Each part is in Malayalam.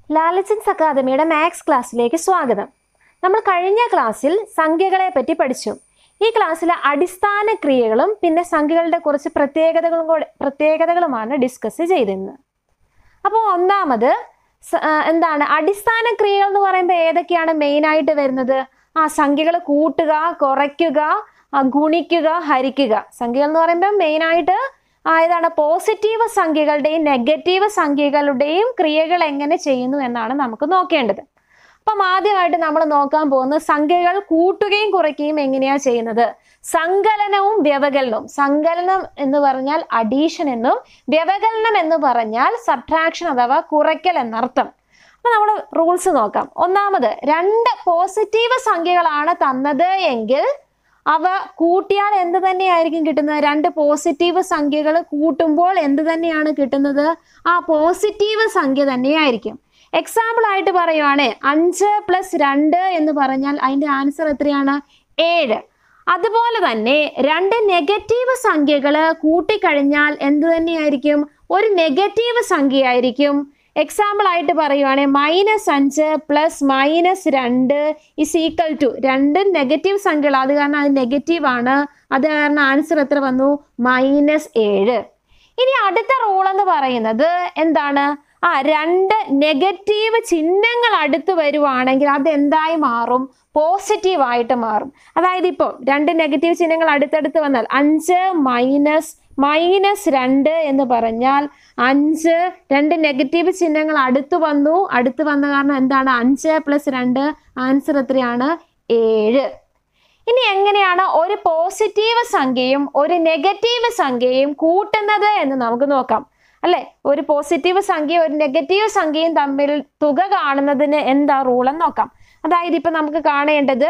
ലാലച്ചൻസ് അക്കാദമിയുടെ മാത്സ് ക്ലാസ്സിലേക്ക് സ്വാഗതം നമ്മൾ കഴിഞ്ഞ ക്ലാസ്സിൽ സംഖ്യകളെ പറ്റി പഠിച്ചു ഈ ക്ലാസ്സിലെ അടിസ്ഥാന ക്രിയകളും പിന്നെ സംഖ്യകളുടെ കുറച്ച് പ്രത്യേകതകളും കൂടെ പ്രത്യേകതകളുമാണ് ഡിസ്കസ് ചെയ്തിരുന്നത് അപ്പോൾ ഒന്നാമത് സ- ആ, എന്താണ് അടിസ്ഥാന ക്രിയകൾ എന്ന് പറയുമ്പോൾ ഏതൊക്കെയാണ് മെയിൻ ആയിട്ട് വരുന്നത് ആ സംഖ്യകൾ കൂട്ടുക കുറയ്ക്കുക ആ, ഗുണിക്കുക ഹരിക്കുക സംഖ്യകൾ എന്ന് പറയുമ്പോൾ മെയിൻ ആയിട്ട് ആ, ഏതാണ് പോസിറ്റീവ് സംഖ്യകളുടെയും നെഗറ്റീവ് സംഖ്യകളുടെയും ക്രിയകൾ എങ്ങനെ ചെയ്യുന്നു എന്നാണ് നമുക്ക് നോക്കേണ്ടത് അപ്പം ആദ്യമായിട്ട് നമ്മൾ നോക്കാൻ പോകുന്നത് സംഖ്യകൾ കൂട്ടുകയും കുറയ്ക്കുകയും എങ്ങനെയാ ചെയ്യുന്നത് സങ്കലനവും വ്യവകലനവും സങ്കലനം എന്ന് പറഞ്ഞാൽ അഡീഷൻ എന്നും വ്യവകലനം എന്ന് പറഞ്ഞാൽ സബ്ട്രാക്ഷൻ അഥവാ കുറയ്ക്കൽ എന്നർത്ഥം അപ്പൊ നമ്മൾ റൂൾസ് നോക്കാം ഒന്നാമത് രണ്ട് പോസിറ്റീവ് സംഖ്യകളാണ് തന്നത് എങ്കിൽ അവ കൂട്ടിയാൽ എന്ത് തന്നെയായിരിക്കും കിട്ടുന്നത് രണ്ട് പോസിറ്റീവ് സംഖ്യകൾ കൂട്ടുമ്പോൾ എന്ത് തന്നെയാണ് കിട്ടുന്നത് ആ പോസിറ്റീവ് സംഖ്യ തന്നെയായിരിക്കും എക്സാമ്പിൾ ആയിട്ട് പറയുവാണേ അഞ്ച് പ്ലസ് രണ്ട് എന്ന് പറഞ്ഞാൽ അതിന്റെ ആൻസർ എത്രയാണ് ഏഴ് അതുപോലെ തന്നെ രണ്ട് നെഗറ്റീവ് സംഖ്യകൾ കൂട്ടിക്കഴിഞ്ഞാൽ എന്ത് തന്നെയായിരിക്കും ഒരു നെഗറ്റീവ് സംഖ്യയായിരിക്കും എക്സാമ്പിൾ ആയിട്ട് പറയുവാണെങ്കിൽ മൈനസ് അഞ്ച് പ്ലസ് മൈനസ് രണ്ട് ഇസ് ഈക്വൽ ടു രണ്ടും നെഗറ്റീവ് സംഖ്യകൾ അത് കാരണം അത് നെഗറ്റീവ് ആണ് അത് കാരണം ആൻസർ എത്ര വന്നു മൈനസ് ഏഴ് ഇനി അടുത്ത റൂൾ എന്ന് പറയുന്നത് എന്താണ് ആ രണ്ട് നെഗറ്റീവ് ചിഹ്നങ്ങൾ അടുത്ത് വരുവാണെങ്കിൽ അത് എന്തായി മാറും പോസിറ്റീവ് ആയിട്ട് മാറും അതായത് ഇപ്പോൾ രണ്ട് നെഗറ്റീവ് ചിഹ്നങ്ങൾ അടുത്തടുത്ത് വന്നാൽ അഞ്ച് മൈനസ് മൈനസ് രണ്ട് എന്ന് പറഞ്ഞാൽ അഞ്ച് രണ്ട് നെഗറ്റീവ് ചിഹ്നങ്ങൾ അടുത്ത് വന്നു അടുത്ത് വന്ന കാരണം എന്താണ് അഞ്ച് പ്ലസ് രണ്ട് ആൻസർ എത്രയാണ് ഏഴ് ഇനി എങ്ങനെയാണ് ഒരു പോസിറ്റീവ് സംഖ്യയും ഒരു നെഗറ്റീവ് സംഖ്യയും കൂട്ടുന്നത് എന്ന് നമുക്ക് നോക്കാം അല്ലെ ഒരു പോസിറ്റീവ് സംഖ്യ ഒരു നെഗറ്റീവ് സംഖ്യയും തമ്മിൽ തുക കാണുന്നതിന് എന്താ റൂൾ എന്ന് നോക്കാം അതായത് ഇപ്പൊ നമുക്ക് കാണേണ്ടത്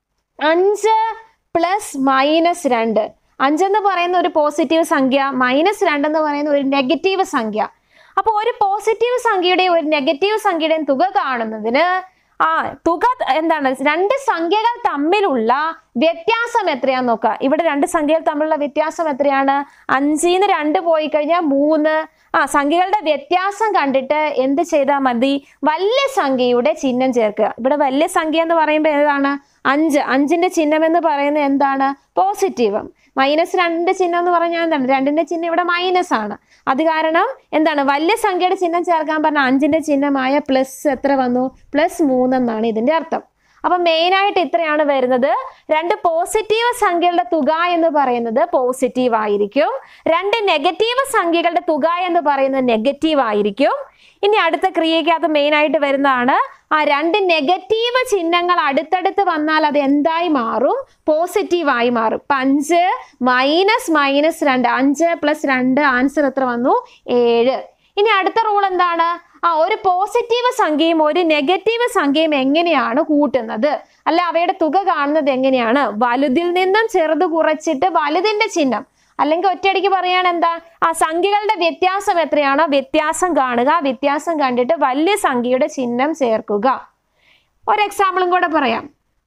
അഞ്ച് പ്ലസ് മൈനസ് രണ്ട് അഞ്ചെന്ന് പറയുന്ന ഒരു പോസിറ്റീവ് സംഖ്യ മൈനസ് രണ്ടെന്ന് പറയുന്ന ഒരു നെഗറ്റീവ് സംഖ്യ അപ്പോൾ ഒരു പോസിറ്റീവ് സംഖ്യയുടെയും ഒരു നെഗറ്റീവ് സംഖ്യയുടെയും തുക കാണുന്നതിന് ആ തുക എന്താണ് രണ്ട് സംഖ്യകൾ തമ്മിലുള്ള വ്യത്യാസം എത്രയാന്ന് നോക്കുക ഇവിടെ രണ്ട് സംഖ്യകൾ തമ്മിലുള്ള വ്യത്യാസം എത്രയാണ് അഞ്ചിന്ന് രണ്ട് പോയി കഴിഞ്ഞാൽ മൂന്ന് ആ സംഖ്യകളുടെ വ്യത്യാസം കണ്ടിട്ട് എന്ത് ചെയ്താൽ മതി വലിയ സംഖ്യയുടെ ചിഹ്നം ചേർക്കുക ഇവിടെ വലിയ സംഖ്യ എന്ന് പറയുമ്പോൾ ഏതാണ് അഞ്ച് അഞ്ചിന്റെ ചിഹ്നം എന്ന് പറയുന്നത് എന്താണ് പോസിറ്റീവ് മൈനസ് രണ്ട് ചിഹ്നം എന്ന് പറഞ്ഞാൽ എന്താണ് രണ്ടിന്റെ ചിഹ്നം ഇവിടെ മൈനസ് ആണ് അത് കാരണം എന്താണ് വലിയ സംഖ്യയുടെ ചിഹ്നം ചേർക്കാൻ പറഞ്ഞ അഞ്ചിന്റെ ചിഹ്നമായ പ്ലസ് എത്ര വന്നു പ്ലസ് മൂന്ന് എന്നാണ് ഇതിന്റെ അർത്ഥം അപ്പൊ മെയിൻ ആയിട്ട് ഇത്രയാണ് വരുന്നത് രണ്ട് പോസിറ്റീവ് സംഖ്യകളുടെ തുക എന്ന് പറയുന്നത് പോസിറ്റീവ് ആയിരിക്കും രണ്ട് നെഗറ്റീവ് സംഖ്യകളുടെ തുക എന്ന് പറയുന്നത് നെഗറ്റീവ് ആയിരിക്കും ഇനി അടുത്ത ക്രിയക്കകത്ത് മെയിൻ ആയിട്ട് വരുന്നതാണ് ആ രണ്ട് നെഗറ്റീവ് ചിഹ്നങ്ങൾ അടുത്തടുത്ത് വന്നാൽ അത് എന്തായി മാറും പോസിറ്റീവ് ആയി മാറും ഇപ്പൊ അഞ്ച് മൈനസ് മൈനസ് രണ്ട് അഞ്ച് പ്ലസ് രണ്ട് ആൻസർ എത്ര വന്നു ഏഴ് ഇനി അടുത്ത റൂൾ എന്താണ് ആ ഒരു പോസിറ്റീവ് സംഖ്യയും ഒരു നെഗറ്റീവ് സംഖ്യയും എങ്ങനെയാണ് കൂട്ടുന്നത് അല്ല അവയുടെ തുക കാണുന്നത് എങ്ങനെയാണ് വലുതിൽ നിന്നും ചെറുത് കുറച്ചിട്ട് വലുതിന്റെ ചിഹ്നം അല്ലെങ്കിൽ ഒറ്റയടിക്ക് പറയാണ് എന്താ ആ സംഖ്യകളുടെ വ്യത്യാസം എത്രയാണോ വ്യത്യാസം കാണുക വ്യത്യാസം കണ്ടിട്ട് വലിയ സംഖ്യയുടെ ചിഹ്നം ചേർക്കുക ഒരു എക്സാമ്പിളും കൂടെ പറയാം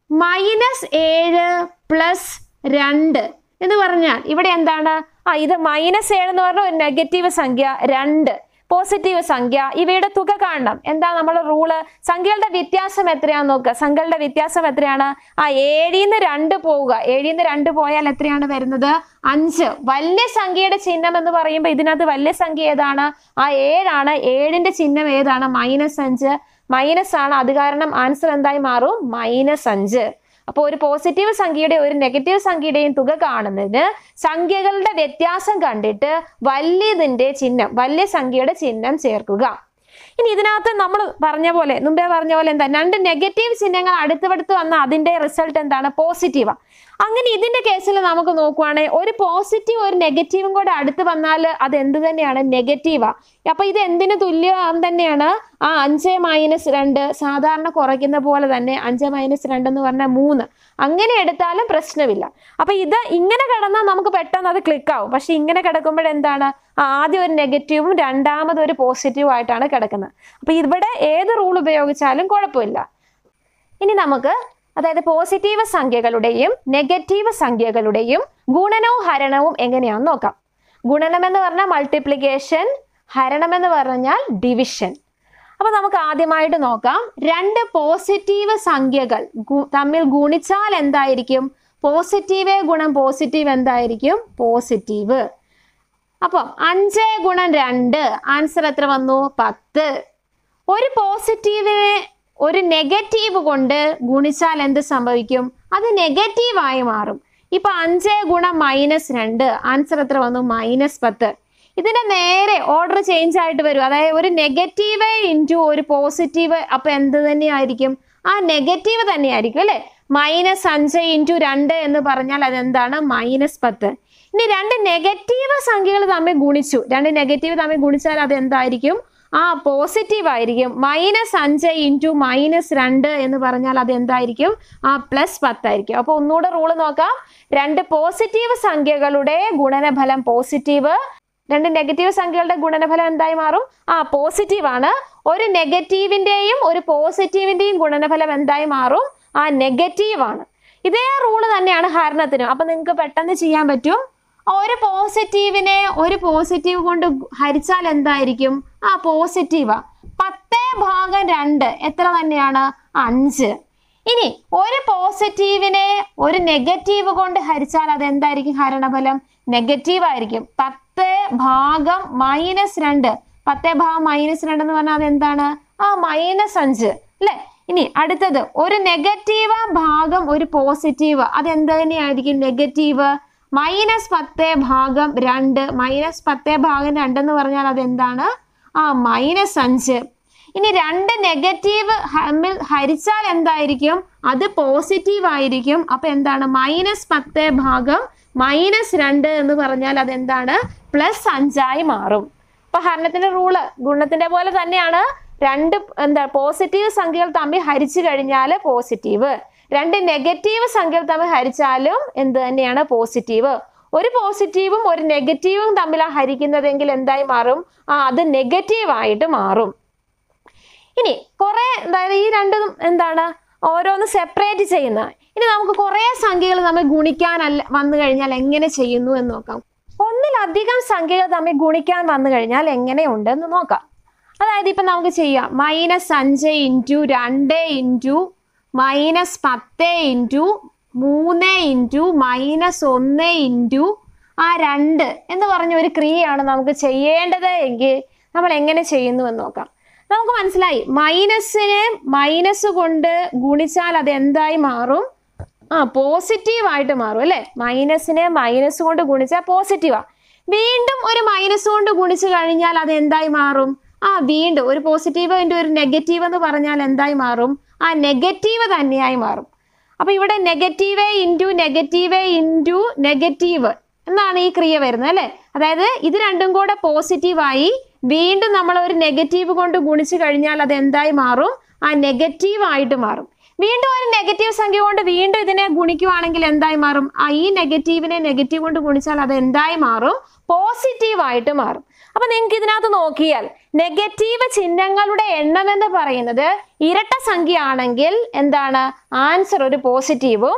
മൈനസ് ഏഴ് പ്ലസ് രണ്ട് എന്ന് പറഞ്ഞാൽ ഇവിടെ എന്താണ് ആ ഇത് മൈനസ് ഏഴ് എന്ന് പറഞ്ഞ ഒരു നെഗറ്റീവ് സംഖ്യ രണ്ട് പോസിറ്റീവ് സംഖ്യ ഇവയുടെ തുക കാണണം എന്താ നമ്മൾ റൂള് സംഖ്യകളുടെ വ്യത്യാസം എത്രയാന്ന് നോക്കുക സംഖ്യകളുടെ വ്യത്യാസം എത്രയാണ് ആ ഏഴിന്ന് രണ്ട് പോവുക ഏഴിന്ന് രണ്ട് പോയാൽ എത്രയാണ് വരുന്നത് അഞ്ച് വലിയ സംഖ്യയുടെ ചിഹ്നം എന്ന് പറയുമ്പോൾ ഇതിനകത്ത് വലിയ സംഖ്യ ഏതാണ് ആ ഏഴാണ് ഏഴിന്റെ ചിഹ്നം ഏതാണ് മൈനസ് അഞ്ച് മൈനസ് ആണ് അത് കാരണം ആൻസർ എന്തായി മാറും മൈനസ് അഞ്ച് അപ്പോൾ ഒരു പോസിറ്റീവ് സംഖ്യയുടെയും ഒരു നെഗറ്റീവ് സംഖ്യയുടെയും തുക കാണുന്നതിന് സംഖ്യകളുടെ വ്യത്യാസം കണ്ടിട്ട് വലിയതിന്റെ ചിഹ്നം വലിയ സംഖ്യയുടെ ചിഹ്നം ചേർക്കുക ഇനി ഇതിനകത്ത് നമ്മൾ പറഞ്ഞ പോലെ മുമ്പേ പറഞ്ഞ പോലെ എന്താ രണ്ട് നെഗറ്റീവ് ചിഹ്നങ്ങൾ അടുത്തടുത്ത് വന്ന അതിന്റെ റിസൾട്ട് എന്താണ് പോസിറ്റീവാ അങ്ങനെ ഇതിന്റെ കേസിൽ നമുക്ക് നോക്കുവാണെങ്കിൽ ഒരു പോസിറ്റീവ് ഒരു നെഗറ്റീവും കൂടെ അടുത്ത് വന്നാൽ അത് എന്ത് തന്നെയാണ് നെഗറ്റീവാ അപ്പൊ ഇത് എന്തിനു തുല്യം തന്നെയാണ് ആ അഞ്ച് മൈനസ് രണ്ട് സാധാരണ കുറയ്ക്കുന്ന പോലെ തന്നെ അഞ്ച് മൈനസ് രണ്ട് എന്ന് പറഞ്ഞാൽ മൂന്ന് അങ്ങനെ എടുത്താലും പ്രശ്നമില്ല അപ്പൊ ഇത് ഇങ്ങനെ കിടന്നാൽ നമുക്ക് പെട്ടെന്ന് അത് ക്ലിക്ക് ആവും പക്ഷെ ഇങ്ങനെ കിടക്കുമ്പോഴെന്താണ് ആദ്യം ഒരു നെഗറ്റീവും രണ്ടാമത് ഒരു പോസിറ്റീവും ആയിട്ടാണ് കിടക്കുന്നത് അപ്പൊ ഇവിടെ ഏത് റൂൾ ഉപയോഗിച്ചാലും കുഴപ്പമില്ല ഇനി നമുക്ക് അതായത് പോസിറ്റീവ് സംഖ്യകളുടെയും നെഗറ്റീവ് സംഖ്യകളുടെയും ഗുണനവും ഹരണവും എങ്ങനെയാണെന്ന് നോക്കാം ഗുണനം എന്ന് പറഞ്ഞാൽ മൾട്ടിപ്ലിക്കേഷൻ ഹരണം എന്ന് പറഞ്ഞാൽ ഡിവിഷൻ അപ്പൊ നമുക്ക് ആദ്യമായിട്ട് നോക്കാം രണ്ട് പോസിറ്റീവ് സംഖ്യകൾ ഗു- തമ്മിൽ ഗുണിച്ചാൽ എന്തായിരിക്കും പോസിറ്റീവ് ഗുണം പോസിറ്റീവ് എന്തായിരിക്കും പോസിറ്റീവ് അപ്പം അഞ്ച് ഗുണം രണ്ട് ആൻസർ എത്ര വന്നു പത്ത് ഒരു പോസിറ്റീവിനെ ഒരു നെഗറ്റീവ് കൊണ്ട് ഗുണിച്ചാൽ എന്ത് സംഭവിക്കും അത് നെഗറ്റീവായി മാറും ഇപ്പൊ അഞ്ച് ഗുണം മൈനസ് രണ്ട് ആൻസർ എത്ര വന്നു മൈനസ് പത്ത് ഇതിന്റെ നേരെ ഓർഡർ ചേഞ്ച് ആയിട്ട് വരും അതായത് ഒരു നെഗറ്റീവ് ഇൻറ്റു ഒരു പോസിറ്റീവ് അപ്പൊ എന്ത് തന്നെയായിരിക്കും ആ നെഗറ്റീവ് തന്നെയായിരിക്കും അല്ലെ മൈനസ് അഞ്ച് ഇൻറ്റു രണ്ട് എന്ന് പറഞ്ഞാൽ അതെന്താണ് മൈനസ് പത്ത് ഇനി രണ്ട് നെഗറ്റീവ് സംഖ്യകൾ തമ്മിൽ ഗുണിച്ചു രണ്ട് നെഗറ്റീവ് തമ്മിൽ ഗുണിച്ചാൽ അത് എന്തായിരിക്കും ആ പോസിറ്റീവ് ആയിരിക്കും മൈനസ് അഞ്ച് ഇൻറ്റു മൈനസ് രണ്ട് എന്ന് പറഞ്ഞാൽ അത് എന്തായിരിക്കും ആ പ്ലസ് പത്തായിരിക്കും അപ്പോൾ ഒന്നുകൂടെ റൂള് നോക്കാം രണ്ട് പോസിറ്റീവ് സംഖ്യകളുടെ ഗുണനഫലം പോസിറ്റീവ് രണ്ട് നെഗറ്റീവ് സംഖ്യകളുടെ ഗുണനഫലം എന്തായി മാറും ആ പോസിറ്റീവ് ആണ് ഒരു നെഗറ്റീവിന്റെയും ഒരു പോസിറ്റീവിന്റെയും ഗുണനഫലം എന്തായി മാറും ആ നെഗറ്റീവ് ആണ് ഇതേ റൂള് തന്നെയാണ് ഹരണത്തിനും അപ്പൊ നിങ്ങൾക്ക് പെട്ടെന്ന് ചെയ്യാൻ പറ്റും ഒരു പോസിറ്റീവിനെ ഒരു പോസിറ്റീവ് കൊണ്ട് ഹരിച്ചാൽ എന്തായിരിക്കും ആ പോസിറ്റീവാ പത്തേ ഭാഗം രണ്ട് എത്ര തന്നെയാണ് അഞ്ച് ഇനി ഒരു പോസിറ്റീവിനെ ഒരു നെഗറ്റീവ് കൊണ്ട് ഹരിച്ചാൽ അത് എന്തായിരിക്കും ഹരണഫലം നെഗറ്റീവ് ആയിരിക്കും പത്ത് ഭാഗം മൈനസ് രണ്ട് പത്തേ ഭാഗം മൈനസ് രണ്ട് എന്ന് പറഞ്ഞാൽ അത് എന്താണ് ആ മൈനസ് അഞ്ച് അല്ലെ ഇനി അടുത്തത് ഒരു നെഗറ്റീവ് ഭാഗം ഒരു പോസിറ്റീവ് അത് എന്ത് തന്നെയായിരിക്കും നെഗറ്റീവ് മൈനസ് പത്ത് ഭാഗം രണ്ട് മൈനസ് പത്ത് ഭാഗം രണ്ട് എന്ന് പറഞ്ഞാൽ അത് എന്താണ് ആ മൈനസ് അഞ്ച് ഇനി രണ്ട് നെഗറ്റീവ് തമ്മിൽ ഹരിച്ചാൽ എന്തായിരിക്കും അത് പോസിറ്റീവ് ആയിരിക്കും അപ്പൊ എന്താണ് മൈനസ് പത്ത് ഭാഗം മൈനസ് രണ്ട് എന്ന് പറഞ്ഞാൽ അത് എന്താണ് പ്ലസ് അഞ്ചായി മാറും അപ്പൊ ഹരണത്തിന്റെ റൂള് ഗുണത്തിന്റെ പോലെ തന്നെയാണ് രണ്ട് എന്താ പോസിറ്റീവ് സംഖ്യകൾ തമ്മിൽ ഹരിച്ചു കഴിഞ്ഞാൽ പോസിറ്റീവ് രണ്ട് നെഗറ്റീവ് സംഖ്യകൾ തമ്മിൽ ഹരിച്ചാലും എന്ത് തന്നെയാണ് പോസിറ്റീവ് ഒരു പോസിറ്റീവും ഒരു നെഗറ്റീവും തമ്മിലാണ് ഹരിക്കുന്നതെങ്കിൽ എന്തായി മാറും ആ അത് നെഗറ്റീവ് ആയിട്ട് മാറും ഇനി കുറെ അതായത് ഈ രണ്ടും എന്താണ് ഓരോന്ന് സെപ്പറേറ്റ് ചെയ്യുന്ന ഇനി നമുക്ക് കുറെ സംഖ്യകൾ തമ്മിൽ ഗുണിക്കാനല്ല വന്നു കഴിഞ്ഞാൽ എങ്ങനെ ചെയ്യുന്നു എന്ന് നോക്കാം ഒന്നിലധികം സംഖ്യകൾ തമ്മിൽ ഗുണിക്കാൻ വന്നു കഴിഞ്ഞാൽ എങ്ങനെയുണ്ട് എന്ന് നോക്കാം അതായത് ഇപ്പൊ നമുക്ക് ചെയ്യാം മൈനസ് അഞ്ച് ഇൻറ്റു രണ്ട് ഇൻറ്റു മൈനസ് പത്ത് ഇൻറ്റു മൂന്ന് ഇൻറ്റു മൈനസ് ഒന്ന് ഇൻറ്റു ആ രണ്ട് എന്ന് പറഞ്ഞ ഒരു ക്രിയയാണ് നമുക്ക് ചെയ്യേണ്ടത് എങ്കിൽ നമ്മൾ എങ്ങനെ ചെയ്യുന്നു എന്ന് നോക്കാം നമുക്ക് മനസ്സിലായി മൈനസിനെ മൈനസ് കൊണ്ട് ഗുണിച്ചാൽ അത് എന്തായി മാറും ആ പോസിറ്റീവ് ആയിട്ട് മാറും അല്ലേ മൈനസിനെ മൈനസ് കൊണ്ട് ഗുണിച്ചാൽ പോസിറ്റീവാ വീണ്ടും ഒരു മൈനസ് കൊണ്ട് ഗുണിച്ചു കഴിഞ്ഞാൽ അത് എന്തായി മാറും ആ വീണ്ടും ഒരു പോസിറ്റീവ് ഇൻറ്റു ഒരു നെഗറ്റീവ് എന്ന് പറഞ്ഞാൽ എന്തായി മാറും ആ നെഗറ്റീവ് തന്നെയായി മാറും അപ്പൊ ഇവിടെ negative into negative into negative എന്നാണ് ഈ ക്രിയ വരുന്നത് അല്ലേ അതായത് ഇത് രണ്ടും കൂടെ പോസിറ്റീവായി വീണ്ടും നമ്മൾ ഒരു നെഗറ്റീവ് കൊണ്ട് ഗുണിച്ചു കഴിഞ്ഞാൽ അത് എന്തായി മാറും ആ നെഗറ്റീവ് ആയിട്ട് മാറും വീണ്ടും ഒരു നെഗറ്റീവ് സംഖ്യ കൊണ്ട് വീണ്ടും ഇതിനെ ഗുണിക്കുവാണെങ്കിൽ എന്തായി മാറും ആ ഈ നെഗറ്റീവിനെ നെഗറ്റീവ് കൊണ്ട് ഗുണിച്ചാൽ അത് എന്തായി മാറും പോസിറ്റീവ് ആയിട്ട് മാറും അപ്പൊ നിങ്ങൾക്ക് ഇതിനകത്ത് നോക്കിയാൽ നെഗറ്റീവ് ചിഹ്നങ്ങളുടെ എണ്ണം എന്ന് പറയുന്നത് ഇരട്ട സംഖ്യ ആണെങ്കിൽ എന്താണ് ആൻസർ ഒരു പോസിറ്റീവും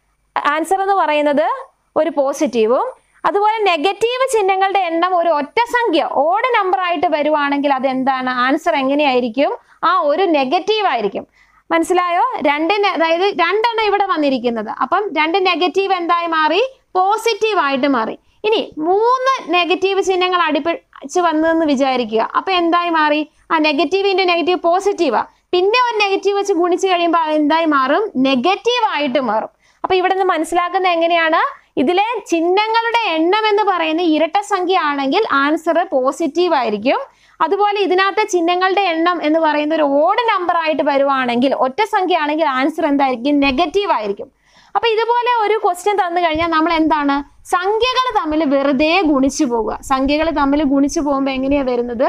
ആൻസർ എന്ന് പറയുന്നത് ഒരു പോസിറ്റീവും അതുപോലെ നെഗറ്റീവ് ചിഹ്നങ്ങളുടെ എണ്ണം ഒരു ഒറ്റ സംഖ്യ ഓഡ് നമ്പർ ആയിട്ട് വരുവാണെങ്കിൽ അത് എന്താണ് ആൻസർ എങ്ങനെയായിരിക്കും ആ ഒരു നെഗറ്റീവ് ആയിരിക്കും മനസ്സിലായോ രണ്ട് നെ- അതായത് രണ്ടെണ്ണം ഇവിടെ വന്നിരിക്കുന്നത് അപ്പം രണ്ട് നെഗറ്റീവ് എന്തായി മാറി പോസിറ്റീവ് ആയിട്ട് മാറി ഇനി മൂന്ന് നെഗറ്റീവ് ചിഹ്നങ്ങൾ അടിപ്പിച്ച് വന്നതെന്ന് വിചാരിക്കുക അപ്പൊ എന്തായി മാറി ആ നെഗറ്റീവ് ഇൻറ്റു നെഗറ്റീവ് പോസിറ്റീവാ പിന്നെ ഒരു നെഗറ്റീവ് വെച്ച് ഗുണിച്ച് കഴിയുമ്പോൾ അത് എന്തായി മാറും നെഗറ്റീവ് ആയിട്ട് മാറും അപ്പൊ ഇവിടെ നിന്ന് മനസ്സിലാക്കുന്നത് എങ്ങനെയാണ് ഇതിലെ ചിഹ്നങ്ങളുടെ എണ്ണം എന്ന് പറയുന്ന ഇരട്ട സംഖ്യ ആണെങ്കിൽ ആൻസർ പോസിറ്റീവ് ആയിരിക്കും അതുപോലെ ഇതിനകത്തെ ചിഹ്നങ്ങളുടെ എണ്ണം എന്ന് പറയുന്ന ഒരു ഓഡ് നമ്പർ ആയിട്ട് വരുവാണെങ്കിൽ ഒറ്റ സംഖ്യ ആണെങ്കിൽ ആൻസർ എന്തായിരിക്കും നെഗറ്റീവ് ആയിരിക്കും അപ്പൊ ഇതുപോലെ ഒരു ക്വസ്റ്റ്യൻ തന്നു കഴിഞ്ഞാൽ നമ്മൾ എന്താണ് സംഖ്യകൾ തമ്മിൽ വെറുതെ ഗുണിച്ചു പോവുക സംഖ്യകൾ തമ്മിൽ ഗുണിച്ചു പോകുമ്പോൾ എങ്ങനെയാ വരുന്നത്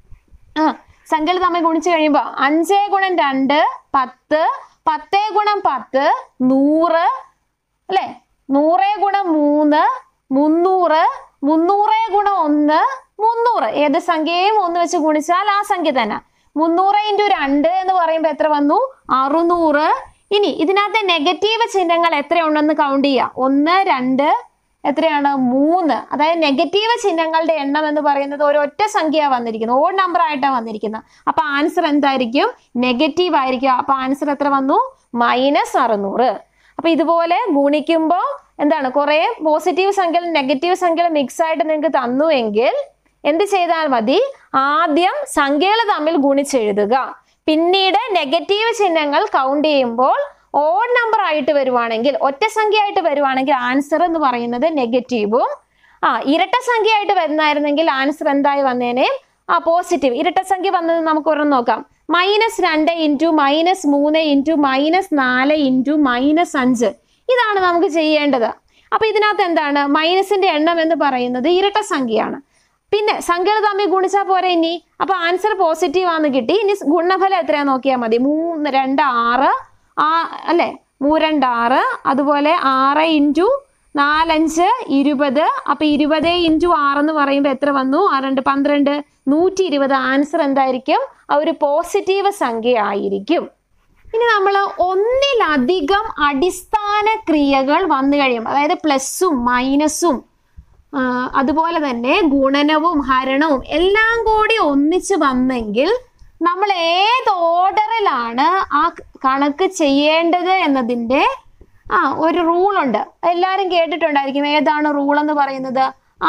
ആ സംഖ്യകൾ തമ്മിൽ ഗുണിച്ചു കഴിയുമ്പോൾ അഞ്ചേ ഗുണം രണ്ട് പത്ത് പത്തേ ഗുണം പത്ത് നൂറ് അല്ലെ നൂറേ ഗുണം മൂന്ന് മുന്നൂറ് മുന്നൂറേ ഗുണം ഒന്ന് മുന്നൂറ് ഏത് സംഖ്യയും ഒന്ന് വെച്ച് ഗുണിച്ചാൽ ആ സംഖ്യ തന്നെ മുന്നൂറ് ഇൻറ്റു രണ്ട് എന്ന് പറയുമ്പോൾ എത്ര വന്നു അറുന്നൂറ് ഇനി ഇതിനകത്തെ നെഗറ്റീവ് ചിഹ്നങ്ങൾ എത്രയുണ്ടെന്ന് കൗണ്ട് ചെയ്യുക ഒന്ന് രണ്ട് എത്രയാണ് മൂന്ന് അതായത് നെഗറ്റീവ് ചിഹ്നങ്ങളുടെ എണ്ണം എന്ന് പറയുന്നത് ഒരു ഒറ്റ സംഖ്യ വന്നിരിക്കുന്നത് ഓഡ് നമ്പർ ആയിട്ടാണ് വന്നിരിക്കുന്നത് അപ്പൊ ആൻസർ എന്തായിരിക്കും നെഗറ്റീവ് ആയിരിക്കും അപ്പൊ ആൻസർ എത്ര വന്നു മൈനസ് അറുന്നൂറ് അപ്പൊ ഇതുപോലെ ഗുണിക്കുമ്പോൾ എന്താണ് കുറെ പോസിറ്റീവ് സംഖ്യകളും നെഗറ്റീവ് സംഖ്യകളും മിക്സ് ആയിട്ട് നിങ്ങൾക്ക് തന്നുവെങ്കിൽ എന്ത് ചെയ്താൽ മതി ആദ്യം സംഖ്യകൾ തമ്മിൽ ഗുണിച്ചെഴുതുക പിന്നീട് നെഗറ്റീവ് ചിഹ്നങ്ങൾ കൗണ്ട് ചെയ്യുമ്പോൾ ഓഡ് നമ്പർ ആയിട്ട് വരുവാണെങ്കിൽ ഒറ്റ സംഖ്യ ആയിട്ട് വരുവാണെങ്കിൽ ആൻസർ എന്ന് പറയുന്നത് നെഗറ്റീവും ആ ഇരട്ട സംഖ്യ ആയിട്ട് വരുന്നായിരുന്നെങ്കിൽ ആൻസർ എന്തായി വന്നേനെ ആ പോസിറ്റീവ് ഇരട്ട സംഖ്യ വന്നത് നമുക്ക് ഒരെണ്ണം നോക്കാം മൈനസ് രണ്ട് ഇൻറ്റു മൈനസ് മൂന്ന് ഇൻറ്റു മൈനസ് നാല് ഇൻറ്റു മൈനസ് അഞ്ച് ഇതാണ് നമുക്ക് ചെയ്യേണ്ടത് അപ്പൊ ഇതിനകത്ത് എന്താണ് മൈനസിന്റെ എണ്ണം എന്ന് പറയുന്നത് ഇരട്ട സംഖ്യയാണ് പിന്നെ സംഖ്യകൾ തമ്മിൽ ഗുണിച്ചാൽ പോരെ ഇനി അപ്പൊ ആൻസർ പോസിറ്റീവ് ആണെന്ന് കിട്ടി ഇനി ഗുണഫലം എത്രയാ നോക്കിയാൽ മതി മൂന്ന് രണ്ട് ആറ് ആ അല്ലേ മൂ രണ്ട് ആറ് അതുപോലെ ആറ് ഇൻറ്റു നാലഞ്ച് ഇരുപത് അപ്പൊ ഇരുപത് ഇൻറ്റു ആറ് എന്ന് പറയുമ്പോൾ എത്ര വന്നു ആ രണ്ട് പന്ത്രണ്ട് നൂറ്റി ഇരുപത് ആൻസർ എന്തായിരിക്കും ആ ഒരു പോസിറ്റീവ് സംഖ്യ ആയിരിക്കും ഇനി നമ്മൾ ഒന്നിലധികം അടിസ്ഥാന ക്രിയകൾ വന്നു കഴിയും അതായത് പ്ലസും മൈനസും ആ, അതുപോലെ തന്നെ ഗുണനവും ഹരണവും എല്ലാം കൂടി ഒന്നിച്ച് വന്നെങ്കിൽ നമ്മൾ ഏത് ഓർഡറിലാണ് ആ കണക്ക് ചെയ്യേണ്ടത് എന്നതിൻ്റെ ആ ഒരു റൂളുണ്ട് എല്ലാവരും കേട്ടിട്ടുണ്ടായിരിക്കും ഏതാണ് റൂൾ എന്ന് പറയുന്നത് ആ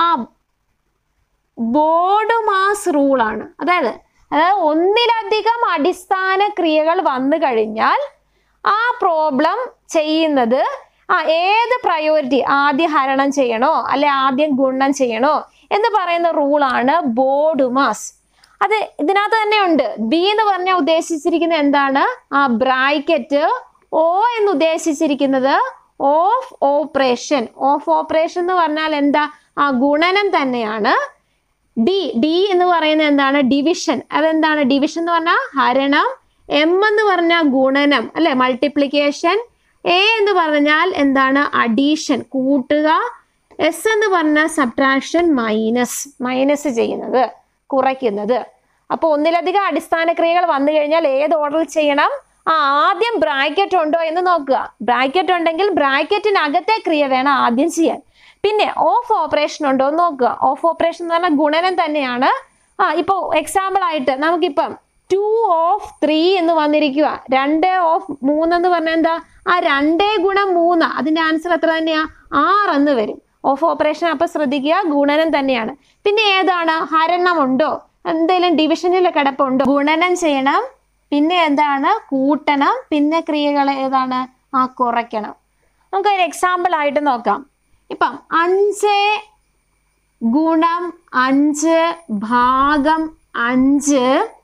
ബോർഡ് മാസ് റൂളാണ് അതായത് അതായത് ഒന്നിലധികം അടിസ്ഥാന ക്രിയകൾ വന്നു കഴിഞ്ഞാൽ ആ പ്രോബ്ലം ചെയ്യുന്നത് ആ ഏത് പ്രയോറിറ്റി ആദ്യം ഹരണം ചെയ്യണോ അല്ലെ ആദ്യം ഗുണം ചെയ്യണോ എന്ന് പറയുന്ന റൂളാണ് ബോർഡ് മാസ് അത് ഇതിനകത്ത് തന്നെ ഉണ്ട് ബി എന്ന് പറഞ്ഞാൽ ഉദ്ദേശിച്ചിരിക്കുന്നത് എന്താണ് ആ ബ്രാക്കറ്റ് ഓ എന്ന് ഉദ്ദേശിച്ചിരിക്കുന്നത് ഓഫ് ഓപ്പറേഷൻ ഓഫ് ഓപ്പറേഷൻ എന്ന് പറഞ്ഞാൽ എന്താ ആ ഗുണനം തന്നെയാണ് ഡി ഡി എന്ന് പറയുന്നത് എന്താണ് ഡിവിഷൻ അതെന്താണ് ഡിവിഷൻ എന്ന് പറഞ്ഞാൽ ഹരണം എം എന്ന് പറഞ്ഞാൽ ഗുണനം അല്ലെ മൾട്ടിപ്ലിക്കേഷൻ എ എന്ന് പറഞ്ഞാൽ എന്താണ് അഡീഷൻ കൂട്ടുക എസ് എന്ന് പറഞ്ഞാൽ സബ്ട്രാക്ഷൻ മൈനസ് മൈനസ് ചെയ്യുന്നത് കുറയ്ക്കുന്നത് അപ്പോൾ ഒന്നിലധികം അടിസ്ഥാന ക്രിയകൾ വന്നു കഴിഞ്ഞാൽ ഏത് ഓർഡറിൽ ചെയ്യണം ആ ആദ്യം ബ്രാക്കറ്റ് ഉണ്ടോ എന്ന് നോക്കുക ബ്രാക്കറ്റ് ഉണ്ടെങ്കിൽ ബ്രാക്കറ്റിനകത്തെ ക്രിയ വേണം ആദ്യം ചെയ്യാൻ പിന്നെ ഓഫ് ഓപ്പറേഷൻ ഉണ്ടോ എന്ന് നോക്കുക ഓഫ് ഓപ്പറേഷൻ എന്ന് പറഞ്ഞാൽ ഗുണനം തന്നെയാണ് ആ ഇപ്പോൾ എക്സാമ്പിൾ ആയിട്ട് നമുക്കിപ്പം ടു ഓഫ് ത്രീ എന്ന് വന്നിരിക്കുക രണ്ട് ഓഫ് മൂന്ന് എന്ന് പറഞ്ഞാൽ എന്താ ആ രണ്ടേ ഗുണം മൂന്ന് അതിന്റെ ആൻസർ എത്ര തന്നെയാ ആറ് എന്ന് വരും ഓഫ് ഓപ്പറേഷൻ അപ്പൊ ശ്രദ്ധിക്കുക ഗുണനം തന്നെയാണ് പിന്നെ ഏതാണ് ഹരണം ഉണ്ടോ എന്തെങ്കിലും ഡിവിഷനിൽ കിടപ്പുണ്ടോ ഗുണനം ചെയ്യണം പിന്നെ എന്താണ് കൂട്ടണം പിന്നെ ക്രിയകൾ ഏതാണ് ആ കുറയ്ക്കണം നമുക്ക് ഒരു എക്സാമ്പിൾ ആയിട്ട് നോക്കാം ഇപ്പം അഞ്ച് ഗുണം അഞ്ച് ഭാഗം അഞ്ച്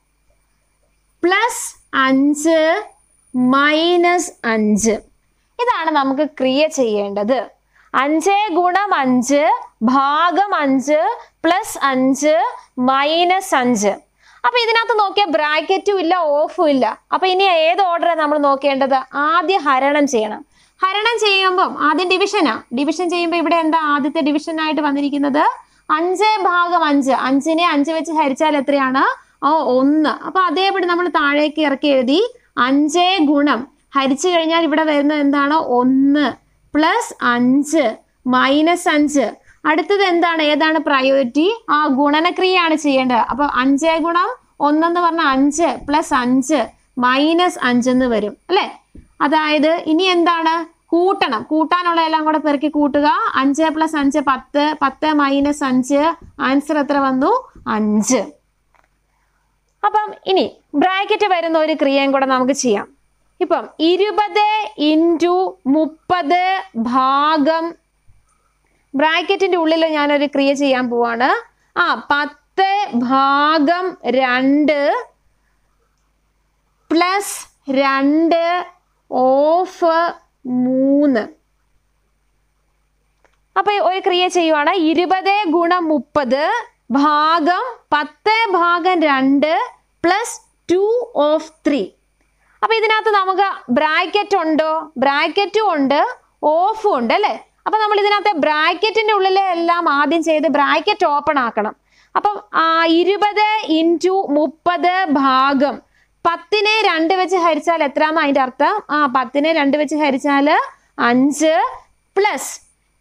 പ്ലസ് അഞ്ച് മൈനസ് അഞ്ച് ഇതാണ് നമുക്ക് ക്രിയ ചെയ്യേണ്ടത് അഞ്ച് ഗുണം അഞ്ച് ഭാഗം അഞ്ച് പ്ലസ് അഞ്ച് മൈനസ് അഞ്ച് അപ്പൊ ഇതിനകത്ത് നോക്കിയാൽ ബ്രാക്കറ്റും ഇല്ല ഓഫും ഇല്ല അപ്പൊ ഇനി ഏത് ഓർഡറാണ് നമ്മൾ നോക്കേണ്ടത് ആദ്യം ഹരണം ചെയ്യണം ഹരണം ചെയ്യുമ്പം ആദ്യം ഡിവിഷനാ ഡിവിഷൻ ചെയ്യുമ്പോൾ ഇവിടെ എന്താ ആദ്യത്തെ ഡിവിഷൻ ആയിട്ട് വന്നിരിക്കുന്നത് അഞ്ച് ഭാഗം അഞ്ച് അഞ്ചിനെ അഞ്ച് വെച്ച് ഹരിച്ചാൽ എത്രയാണ് ഓ ഒന്ന് അപ്പൊ അതേപടി നമ്മൾ താഴേക്ക് ഇറക്കി എഴുതി അഞ്ചേ ഗുണം ഹരിച്ചു കഴിഞ്ഞാൽ ഇവിടെ വരുന്നത് എന്താണ് ഒന്ന് പ്ലസ് അഞ്ച് മൈനസ് അഞ്ച് അടുത്തത് എന്താണ് ഏതാണ് പ്രയോറിറ്റി ആ ഗുണനക്രിയയാണ് ചെയ്യേണ്ടത് അപ്പൊ അഞ്ചേ ഗുണം ഒന്നെന്ന് പറഞ്ഞാൽ അഞ്ച് പ്ലസ് അഞ്ച് മൈനസ് അഞ്ചെന്ന് വരും അല്ലെ അതായത് ഇനി എന്താണ് കൂട്ടണം കൂട്ടാനുള്ള എല്ലാം കൂടെ പെറുക്കി കൂട്ടുക അഞ്ച് പ്ലസ് അഞ്ച് പത്ത് പത്ത് മൈനസ് അഞ്ച് ആൻസർ എത്ര വന്നു അഞ്ച് അപ്പം ഇനി ബ്രാക്കറ്റ് വരുന്ന ഒരു ക്രിയയും കൂടെ നമുക്ക് ചെയ്യാം ഇപ്പം ഇരുപത് ഇൻറ്റു മുപ്പത് ഭാഗം ബ്രാക്കറ്റിന്റെ ഉള്ളിൽ ഞാനൊരു ക്രിയ ചെയ്യാൻ പോവാണ് ആ പത്ത് ഭാഗം രണ്ട് പ്ലസ് രണ്ട് ഓഫ് മൂന്ന് അപ്പൊ ഒരു ക്രിയ ചെയ്യുവാണ് ഇരുപത് ഗുണം മുപ്പത് ഭാഗം പത്ത് ഭാഗം രണ്ട് പ്ലസ് ടു ഓഫ് ത്രീ അപ്പൊ ഇതിനകത്ത് നമുക്ക് ബ്രാക്കറ്റ് ഉണ്ടോ ബ്രാക്കറ്റും ഉണ്ട് ഓഫും ഉണ്ട് അല്ലേ അപ്പൊ നമ്മൾ ഇതിനകത്ത് ബ്രാക്കറ്റിന്റെ ഉള്ളിലെ എല്ലാം ആദ്യം ചെയ്ത് ബ്രാക്കറ്റ് ഓപ്പൺ ആക്കണം അപ്പം ആ ഇരുപത് ഇൻറ്റു മുപ്പത് ഭാഗം പത്തിനെ രണ്ട് വെച്ച് ഹരിച്ചാൽ എത്രയാന്ന് അതിന്റെ അർത്ഥം ആ പത്തിനെ രണ്ട് വെച്ച് ഹരിച്ചാൽ അഞ്ച് പ്ലസ്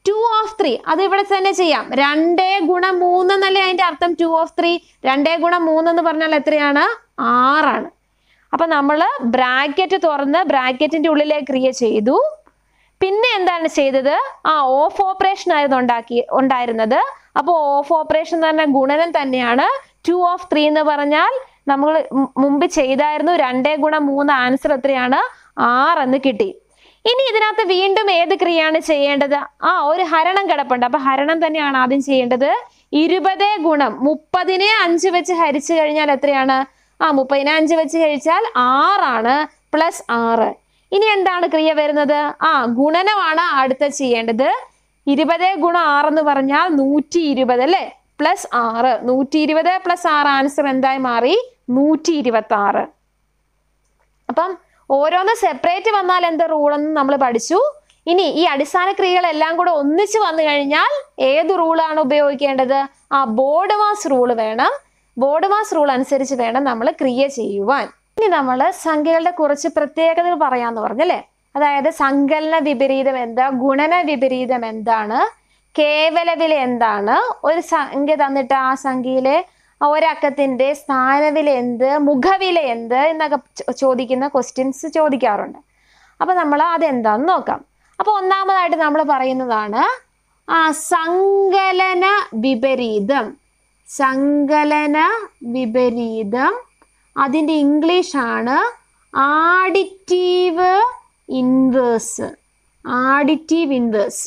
ടു ഓഫ് ത്രീ അത് ഇവിടെ തന്നെ ചെയ്യാം രണ്ടേ ഗുണം മൂന്ന് എന്നല്ലേ അതിന്റെ അർത്ഥം ടു ഓഫ് ത്രീ രണ്ടേ ഗുണം മൂന്ന് എന്ന് പറഞ്ഞാൽ എത്രയാണ് ആറാണ് അപ്പൊ നമ്മൾ ബ്രാക്കറ്റ് തുറന്ന് ബ്രാക്കറ്റിന്റെ ഉള്ളിലേക്ക് ക്രിയ ചെയ്തു പിന്നെ എന്താണ് ചെയ്തത് ആ ഓഫ് ഓപ്പറേഷൻ ആയിരുന്നു ഉണ്ടാക്കി ഉണ്ടായിരുന്നത് അപ്പോൾ ഓഫ് ഓപ്പറേഷൻ എന്ന് പറഞ്ഞ ഗുണനം തന്നെയാണ് ടു ഓഫ് ത്രീ എന്ന് പറഞ്ഞാൽ നമ്മൾ മുമ്പ് ചെയ്തായിരുന്നു രണ്ടേ ഗുണം മൂന്ന് ആൻസർ എത്രയാണ് ആറെന്ന് കിട്ടി ഇനി ഇതിനകത്ത് വീണ്ടും ഏത് ക്രിയയാണ് ചെയ്യേണ്ടത് ആ ഒരു ഹരണം കിടപ്പുണ്ട് അപ്പൊ ഹരണം തന്നെയാണ് ആദ്യം ചെയ്യേണ്ടത് ഇരുപത് ഗുണം മുപ്പതിനെ അഞ്ച് വെച്ച് ഹരിച്ചു കഴിഞ്ഞാൽ എത്രയാണ് ആ മുപ്പതിനെ അഞ്ച് വെച്ച് കഴിച്ചാൽ ആറാണ് പ്ലസ് ആറ് ഇനി എന്താണ് ക്രിയ വരുന്നത് ആ ഗുണനമാണ് അടുത്ത ചെയ്യേണ്ടത് ഇരുപത് ഗുണം ആറെന്ന് പറഞ്ഞാൽ നൂറ്റി ഇരുപത് അല്ലേ പ്ലസ് ആറ് നൂറ്റി ഇരുപത് പ്ലസ് ആറ് ആൻസർ എന്തായി മാറി നൂറ്റി ഇരുപത്തി ആറ് അപ്പം ഓരോന്ന് സെപ്പറേറ്റ് വന്നാൽ എന്ത് റൂളെന്ന് നമ്മൾ പഠിച്ചു ഇനി ഈ അടിസ്ഥാന ക്രിയകളെല്ലാം കൂടെ ഒന്നിച്ച് വന്നു കഴിഞ്ഞാൽ ഏത് റൂളാണ് ഉപയോഗിക്കേണ്ടത് ആ ബോർഡ് മാസ് റൂള് വേണം ബോർഡ് മാസ് റൂൾ അനുസരിച്ച് വേണം നമ്മൾ ക്രിയ ചെയ്യുവാൻ ഇനി നമ്മൾ സംഖ്യകളുടെ കുറച്ച് പ്രത്യേകതകൾ പറയാന്ന് പറഞ്ഞല്ലേ അതായത് സങ്കലന വിപരീതം എന്താ ഗുണന വിപരീതം എന്താണ് കേവല വില എന്താണ് ഒരു സംഖ്യ തന്നിട്ട് ആ സംഖ്യയിലെ ഒരക്കത്തിന്റെ സ്ഥാനവില എന്ത് മുഖവില എന്ത് എന്നൊക്കെ ചോ- ചോദിക്കുന്ന ക്വസ്റ്റ്യൻസ് ചോദിക്കാറുണ്ട് അപ്പൊ നമ്മൾ അതെന്താന്ന് നോക്കാം അപ്പൊ ഒന്നാമതായിട്ട് നമ്മൾ പറയുന്നതാണ് ആ സങ്കലന വിപരീതം സങ്കലന വിപരീതം അതിൻ്റെ ഇംഗ്ലീഷാണ് ആഡിറ്റീവ് ഇൻവേഴ്സ് ആഡിറ്റീവ് ഇൻവേഴ്സ്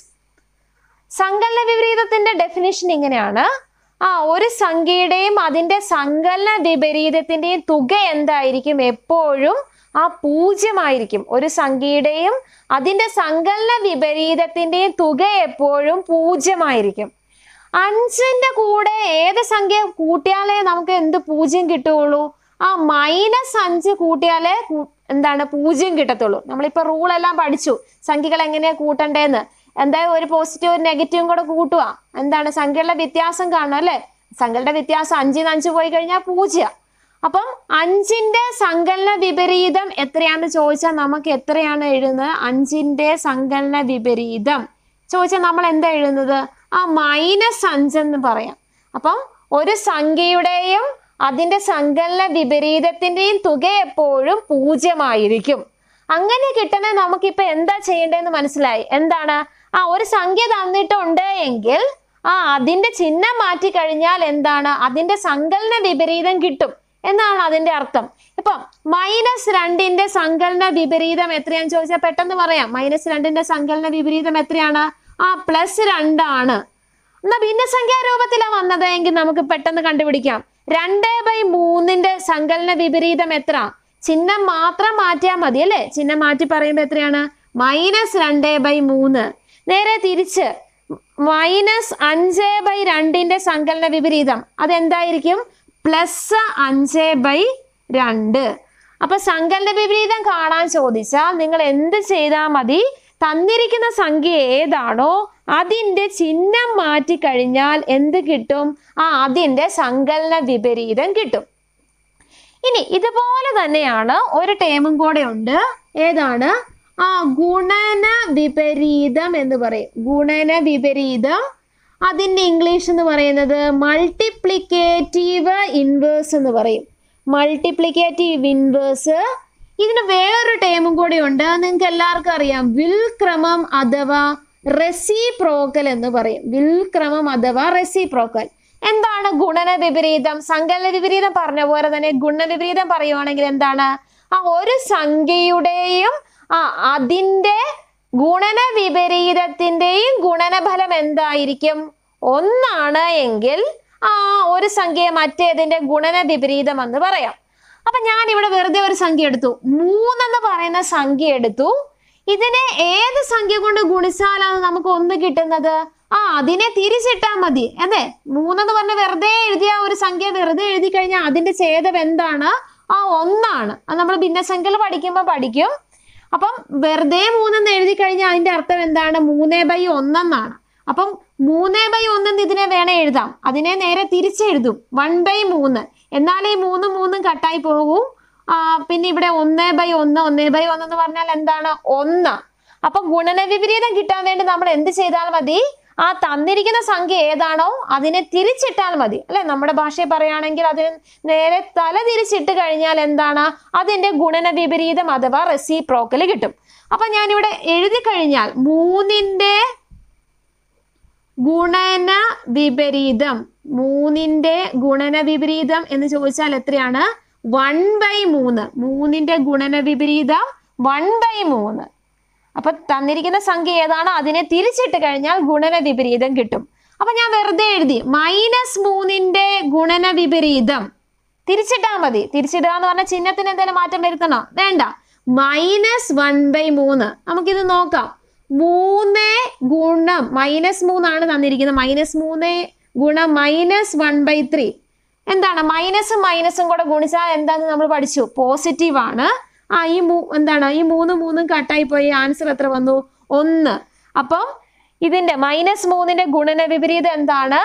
സങ്കലന വിപരീതത്തിന്റെ ഡെഫിനിഷൻ ഇങ്ങനെയാണ് ആ ഒരു സംഖ്യയുടെയും അതിന്റെ സങ്കലന വിപരീതത്തിന്റെയും തുക എന്തായിരിക്കും എപ്പോഴും ആ പൂജ്യമായിരിക്കും ഒരു സംഖ്യയുടെയും അതിന്റെ സങ്കലന വിപരീതത്തിന്റെയും തുക എപ്പോഴും പൂജ്യമായിരിക്കും അഞ്ചിന്റെ കൂടെ ഏത് സംഖ്യ കൂട്ടിയാലേ നമുക്ക് എന്ത് പൂജ്യം കിട്ടുകയുള്ളൂ ആ മൈനസ് അഞ്ച് കൂട്ടിയാലേ കൂ- എന്താണ് പൂജ്യം കിട്ടത്തുള്ളൂ നമ്മളിപ്പോ റൂൾ എല്ലാം പഠിച്ചു സംഖ്യകൾ എങ്ങനെയാ കൂട്ടണ്ടേന്ന് എന്തായാലും ഒരു പോസിറ്റീവ് ഒരു നെഗറ്റീവും കൂടെ കൂട്ടുക എന്താണ് സംഖ്യകളുടെ വ്യത്യാസം കാണും അല്ലേ സംഖ്യകളുടെ വ്യത്യാസം അഞ്ചിന്ന് അഞ്ച് പോയി കഴിഞ്ഞാൽ പൂജ്യം അപ്പം അഞ്ചിന്റെ സങ്കലന വിപരീതം എത്രയാണെന്ന് ചോദിച്ചാൽ നമുക്ക് എത്രയാണ് എഴുതുന്നത് അഞ്ചിന്റെ സങ്കലന വിപരീതം ചോദിച്ചാൽ നമ്മൾ എന്താ എഴുതുന്നത് ആ മൈനസ് അഞ്ചെന്ന് പറയാം അപ്പം ഒരു സംഖ്യയുടെയും അതിന്റെ സങ്കലന വിപരീതത്തിന്റെയും തുക എപ്പോഴും പൂജ്യമായിരിക്കും അങ്ങനെ കിട്ടണേ നമുക്കിപ്പോ എന്താ ചെയ്യേണ്ടതെന്ന് മനസ്സിലായി എന്താണ് ആ ഒരു സംഖ്യ തന്നിട്ടുണ്ട് എങ്കിൽ ആ അതിന്റെ ചിഹ്നം മാറ്റി കഴിഞ്ഞാൽ എന്താണ് അതിന്റെ സങ്കലന വിപരീതം കിട്ടും എന്നാണ് അതിന്റെ അർത്ഥം ഇപ്പം മൈനസ് രണ്ടിന്റെ സങ്കലന വിപരീതം എത്രയാന്ന് ചോദിച്ചാൽ പെട്ടെന്ന് പറയാം മൈനസ് രണ്ടിന്റെ സങ്കലന വിപരീതം എത്രയാണ് ആ പ്ലസ് രണ്ടാണ് എന്നാ ഭിന്നസംഖ്യാ രൂപത്തിലാണ് വന്നത് എങ്കിൽ നമുക്ക് പെട്ടെന്ന് കണ്ടുപിടിക്കാം രണ്ട് ബൈ മൂന്നിന്റെ സങ്കലന വിപരീതം എത്ര ചിഹ്നം മാത്രം മാറ്റിയാൽ മതി അല്ലേ ചിഹ്നം മാറ്റി പറയുമ്പോൾ എത്രയാണ് മൈനസ് രണ്ട് ബൈ മൂന്ന് നേരെ തിരിച്ച് മൈനസ് അഞ്ച് ബൈ രണ്ടിന്റെ സങ്കലന വിപരീതം അതെന്തായിരിക്കും പ്ലസ് അഞ്ച് ബൈ രണ്ട് അപ്പൊ സങ്കലന വിപരീതം കാണാൻ ചോദിച്ചാൽ നിങ്ങൾ എന്ത് ചെയ്താൽ മതി തന്നിരിക്കുന്ന സംഖ്യ ഏതാണോ അതിന്റെ ചിഹ്നം മാറ്റി കഴിഞ്ഞാൽ എന്ത് കിട്ടും ആ അതിന്റെ സങ്കലന വിപരീതം കിട്ടും ഇനി ഇതുപോലെ തന്നെയാണ് ഒരു ടേമും കൂടെ ഉണ്ട് ഏതാണ് ആ ഗുണന വിപരീതം എന്ന് പറയും ഗുണന വിപരീതം അതിൻ്റെ ഇംഗ്ലീഷ് എന്ന് പറയുന്നത് മൾട്ടിപ്ലിക്കേറ്റീവ് ഇൻവേഴ്സ് എന്ന് പറയും മൾട്ടിപ്ലിക്കേറ്റീവ് ഇൻവേഴ്സ് ഇതിന് വേറൊരു ടേമും കൂടി ഉണ്ട് നിങ്ങൾക്ക് എല്ലാവർക്കും അറിയാം വിൽ ക്രമം അഥവാ റെസിപ്രോക്കൽ എന്ന് പറയും വിൽ ക്രമം അഥവാ റെസിപ്രോക്കൽ എന്താണ് ഗുണന വിപരീതം സങ്കലന വിപരീതം പറഞ്ഞ പോലെ തന്നെ ഗുണ വിപരീതം പറയുവാണെങ്കിൽ എന്താണ് ആ ഒരു സംഖ്യയുടെയും ആ അതിൻ്റെ ഗുണന വിപരീതത്തിൻ്റെയും ഗുണനഫലം എന്തായിരിക്കും ഒന്നാണ് എങ്കിൽ ആ ഒരു സംഖ്യയെ മറ്റേതിന്റെ ഗുണന വിപരീതം എന്ന് പറയാം അപ്പൊ ഞാൻ ഇവിടെ വെറുതെ ഒരു സംഖ്യ എടുത്തു മൂന്നെന്ന് പറയുന്ന സംഖ്യ എടുത്തു ഇതിനെ ഏത് സംഖ്യ കൊണ്ട് ഗുണിച്ചാലാണ് നമുക്ക് ഒന്ന് കിട്ടുന്നത് ആ അതിനെ തിരിച്ചിട്ടാൽ മതി അതെ മൂന്നെന്ന് പറഞ്ഞ വെറുതെ എഴുതിയ ഒരു സംഖ്യ വെറുതെ എഴുതി കഴിഞ്ഞാൽ അതിന്റെ ഛേദം എന്താണ് ആ ഒന്നാണ് അത് നമ്മൾ ഭിന്നസംഖ്യകൾ പഠിക്കുമ്പോൾ പഠിക്കും അപ്പം വെറുതെ മൂന്നെന്ന് എഴുതി കഴിഞ്ഞാൽ അതിന്റെ അർത്ഥം എന്താണ് മൂന്നേ ബൈ ഒന്നെന്നാണ് അപ്പം മൂന്നേ ബൈ ഒന്നെന്ന് ഇതിനെ വേണേ എഴുതാം അതിനെ നേരെ തിരിച്ചെഴുതും വൺ ബൈ മൂന്ന് എന്നാലേ ഈ മൂന്നും മൂന്നും കട്ടായി പോകും ആ, പിന്നെ ഇവിടെ ഒന്ന് ബൈ ഒന്ന് ഒന്ന് ബൈ ഒന്ന് എന്ന് പറഞ്ഞാൽ എന്താണ് ഒന്ന് അപ്പൊ ഗുണന വിപരീതം കിട്ടാൻ വേണ്ടി നമ്മൾ എന്ത് ചെയ്താൽ മതി ആ തന്നിരിക്കുന്ന സംഖ്യ ഏതാണോ അതിനെ തിരിച്ചിട്ടാൽ മതി അല്ലെ നമ്മുടെ ഭാഷയിൽ പറയുകയാണെങ്കിൽ അതിന് നേരെ തല തിരിച്ചിട്ട് കഴിഞ്ഞാൽ എന്താണ് അതിന്റെ ഗുണന വിപരീതം അഥവാ റെസിപ്രോക്കൽ കിട്ടും അപ്പൊ ഞാനിവിടെ എഴുതി കഴിഞ്ഞാൽ മൂന്നിന്റെ ഗുണന വിപരീതം മൂന്നിന്റെ ഗുണന വിപരീതം എന്ന് ചോദിച്ചാൽ എത്രയാണ് വൺ ബൈ മൂന്ന് മൂന്നിന്റെ ഗുണന വിപരീതം വൺ ബൈ മൂന്ന് അപ്പൊ തന്നിരിക്കുന്ന സംഖ്യ ഏതാണോ അതിനെ തിരിച്ചിട്ട് കഴിഞ്ഞാൽ ഗുണന വിപരീതം കിട്ടും അപ്പൊ ഞാൻ വെറുതെ എഴുതി മൈനസ് മൂന്നിന്റെ ഗുണന വിപരീതം തിരിച്ചിട്ടാ മതി തിരിച്ചിടുക എന്ന് പറഞ്ഞാൽ ചിഹ്നത്തിന് എന്തെങ്കിലും മാറ്റം വരുത്തണോ വേണ്ട മൈനസ് വൺ ബൈ മൂന്ന് നമുക്കിത് നോക്കാം മൂന്ന് ഗുണം മൈനസ് മൂന്നാണ് തന്നിരിക്കുന്നത് മൈനസ് മൂന്ന് ഗുണം മൈനസ് വൺ ബൈ ത്രീ എന്താണ് മൈനസും മൈനസും കൂടെ ഗുണിച്ചാൽ എന്താന്ന് നമ്മൾ പഠിച്ചു പോസിറ്റീവ് ആണ് ആ ഈ മൂ എന്താണ് ഈ മൂന്ന് മൂന്നും കട്ടായി പോയി ആൻസർ എത്ര വന്നു ഒന്ന് അപ്പം ഇതിന്റെ മൈനസ് മൂന്നിന്റെ ഗുണന വിപരീതം എന്താണ്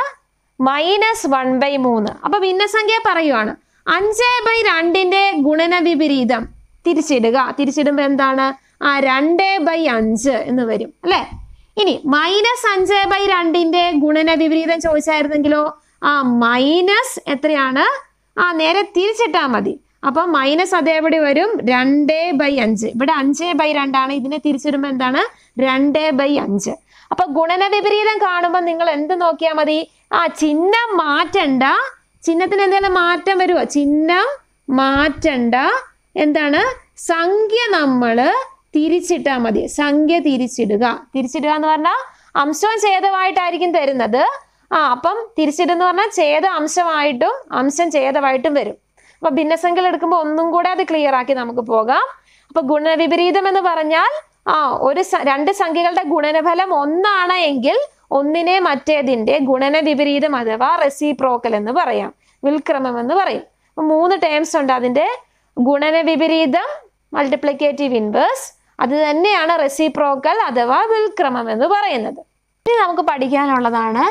മൈനസ് വൺ ബൈ മൂന്ന് അപ്പൊ ഭിന്നസംഖ്യ പറയുവാണ് അഞ്ച് ബൈ രണ്ടിന്റെ ഗുണന വിപരീതം തിരിച്ചിടുക തിരിച്ചിടുമ്പോ എന്താണ് ആ രണ്ട് ബൈ അഞ്ച് എന്ന് വരും അല്ലെ ഇനി മൈനസ് അഞ്ച് ബൈ രണ്ടിന്റെ ഗുണന വിപരീതം ചോദിച്ചായിരുന്നെങ്കിലോ ആ മൈനസ് എത്രയാണ് ആ നേരെ തിരിച്ചിട്ടാ മതി അപ്പൊ മൈനസ് അതേപടി വരും രണ്ട് ബൈ അഞ്ച് ഇവിടെ അഞ്ച് ബൈ രണ്ടാണ് ഇതിനെ തിരിച്ചിടുമ്പോ എന്താണ് രണ്ട് ബൈ അഞ്ച് അപ്പൊ ഗുണന വിപരീതം കാണുമ്പോൾ നിങ്ങൾ എന്ത് നോക്കിയാൽ മതി ആ ചിഹ്നം മാറ്റണ്ട ചിഹ്നത്തിന് എന്തെങ്കിലും മാറ്റം വരുമോ ചിഹ്നം മാറ്റണ്ട എന്താണ് സംഖ്യ നമ്മള് തിരിച്ചിട്ടാ മതി സംഖ്യ തിരിച്ചിടുക തിരിച്ചിടുക എന്ന് പറഞ്ഞാൽ അംശവും ഛേദമായിട്ടായിരിക്കും തരുന്നത് ആ അപ്പം തിരിച്ചിടുന്ന പറഞ്ഞാൽ ഛേദ അംശമായിട്ടും അംശം ഛേദമായിട്ടും വരും അപ്പൊ ഭിന്നസംഖ്യകൾ എടുക്കുമ്പോൾ ഒന്നും കൂടെ അത് ക്ലിയർ ആക്കി നമുക്ക് പോകാം അപ്പൊ ഗുണവിപരീതം എന്ന് പറഞ്ഞാൽ ആ ഒരു സ- രണ്ട് സംഖ്യകളുടെ ഗുണനഫലം ഒന്നാണ് എങ്കിൽ ഒന്നിനെ മറ്റേതിന്റെ ഗുണന വിപരീതം അഥവാ റെസിപ്രോക്കൽ എന്ന് പറയാം വിൽക്രമം എന്ന് പറയും അപ്പൊ മൂന്ന് ടേംസ് ഉണ്ട് അതിന്റെ ഗുണന വിപരീതം മൾട്ടിപ്ലിക്കേറ്റീവ് ഇൻവേഴ്സ് അത് തന്നെയാണ് റെസിപ്രോക്കൽ അഥവാ വിൽക്രമം എന്ന് പറയുന്നത് ഇനി നമുക്ക് പഠിക്കാനുള്ളതാണ്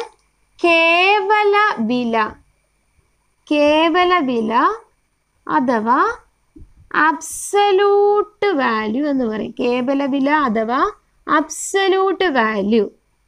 കേവല വില കേവല വില അഥവാ അബ്സലൂട്ട് വാല്യൂ എന്ന് പറയും കേവല വില അഥവാ അബ്സലൂട്ട് വാല്യൂ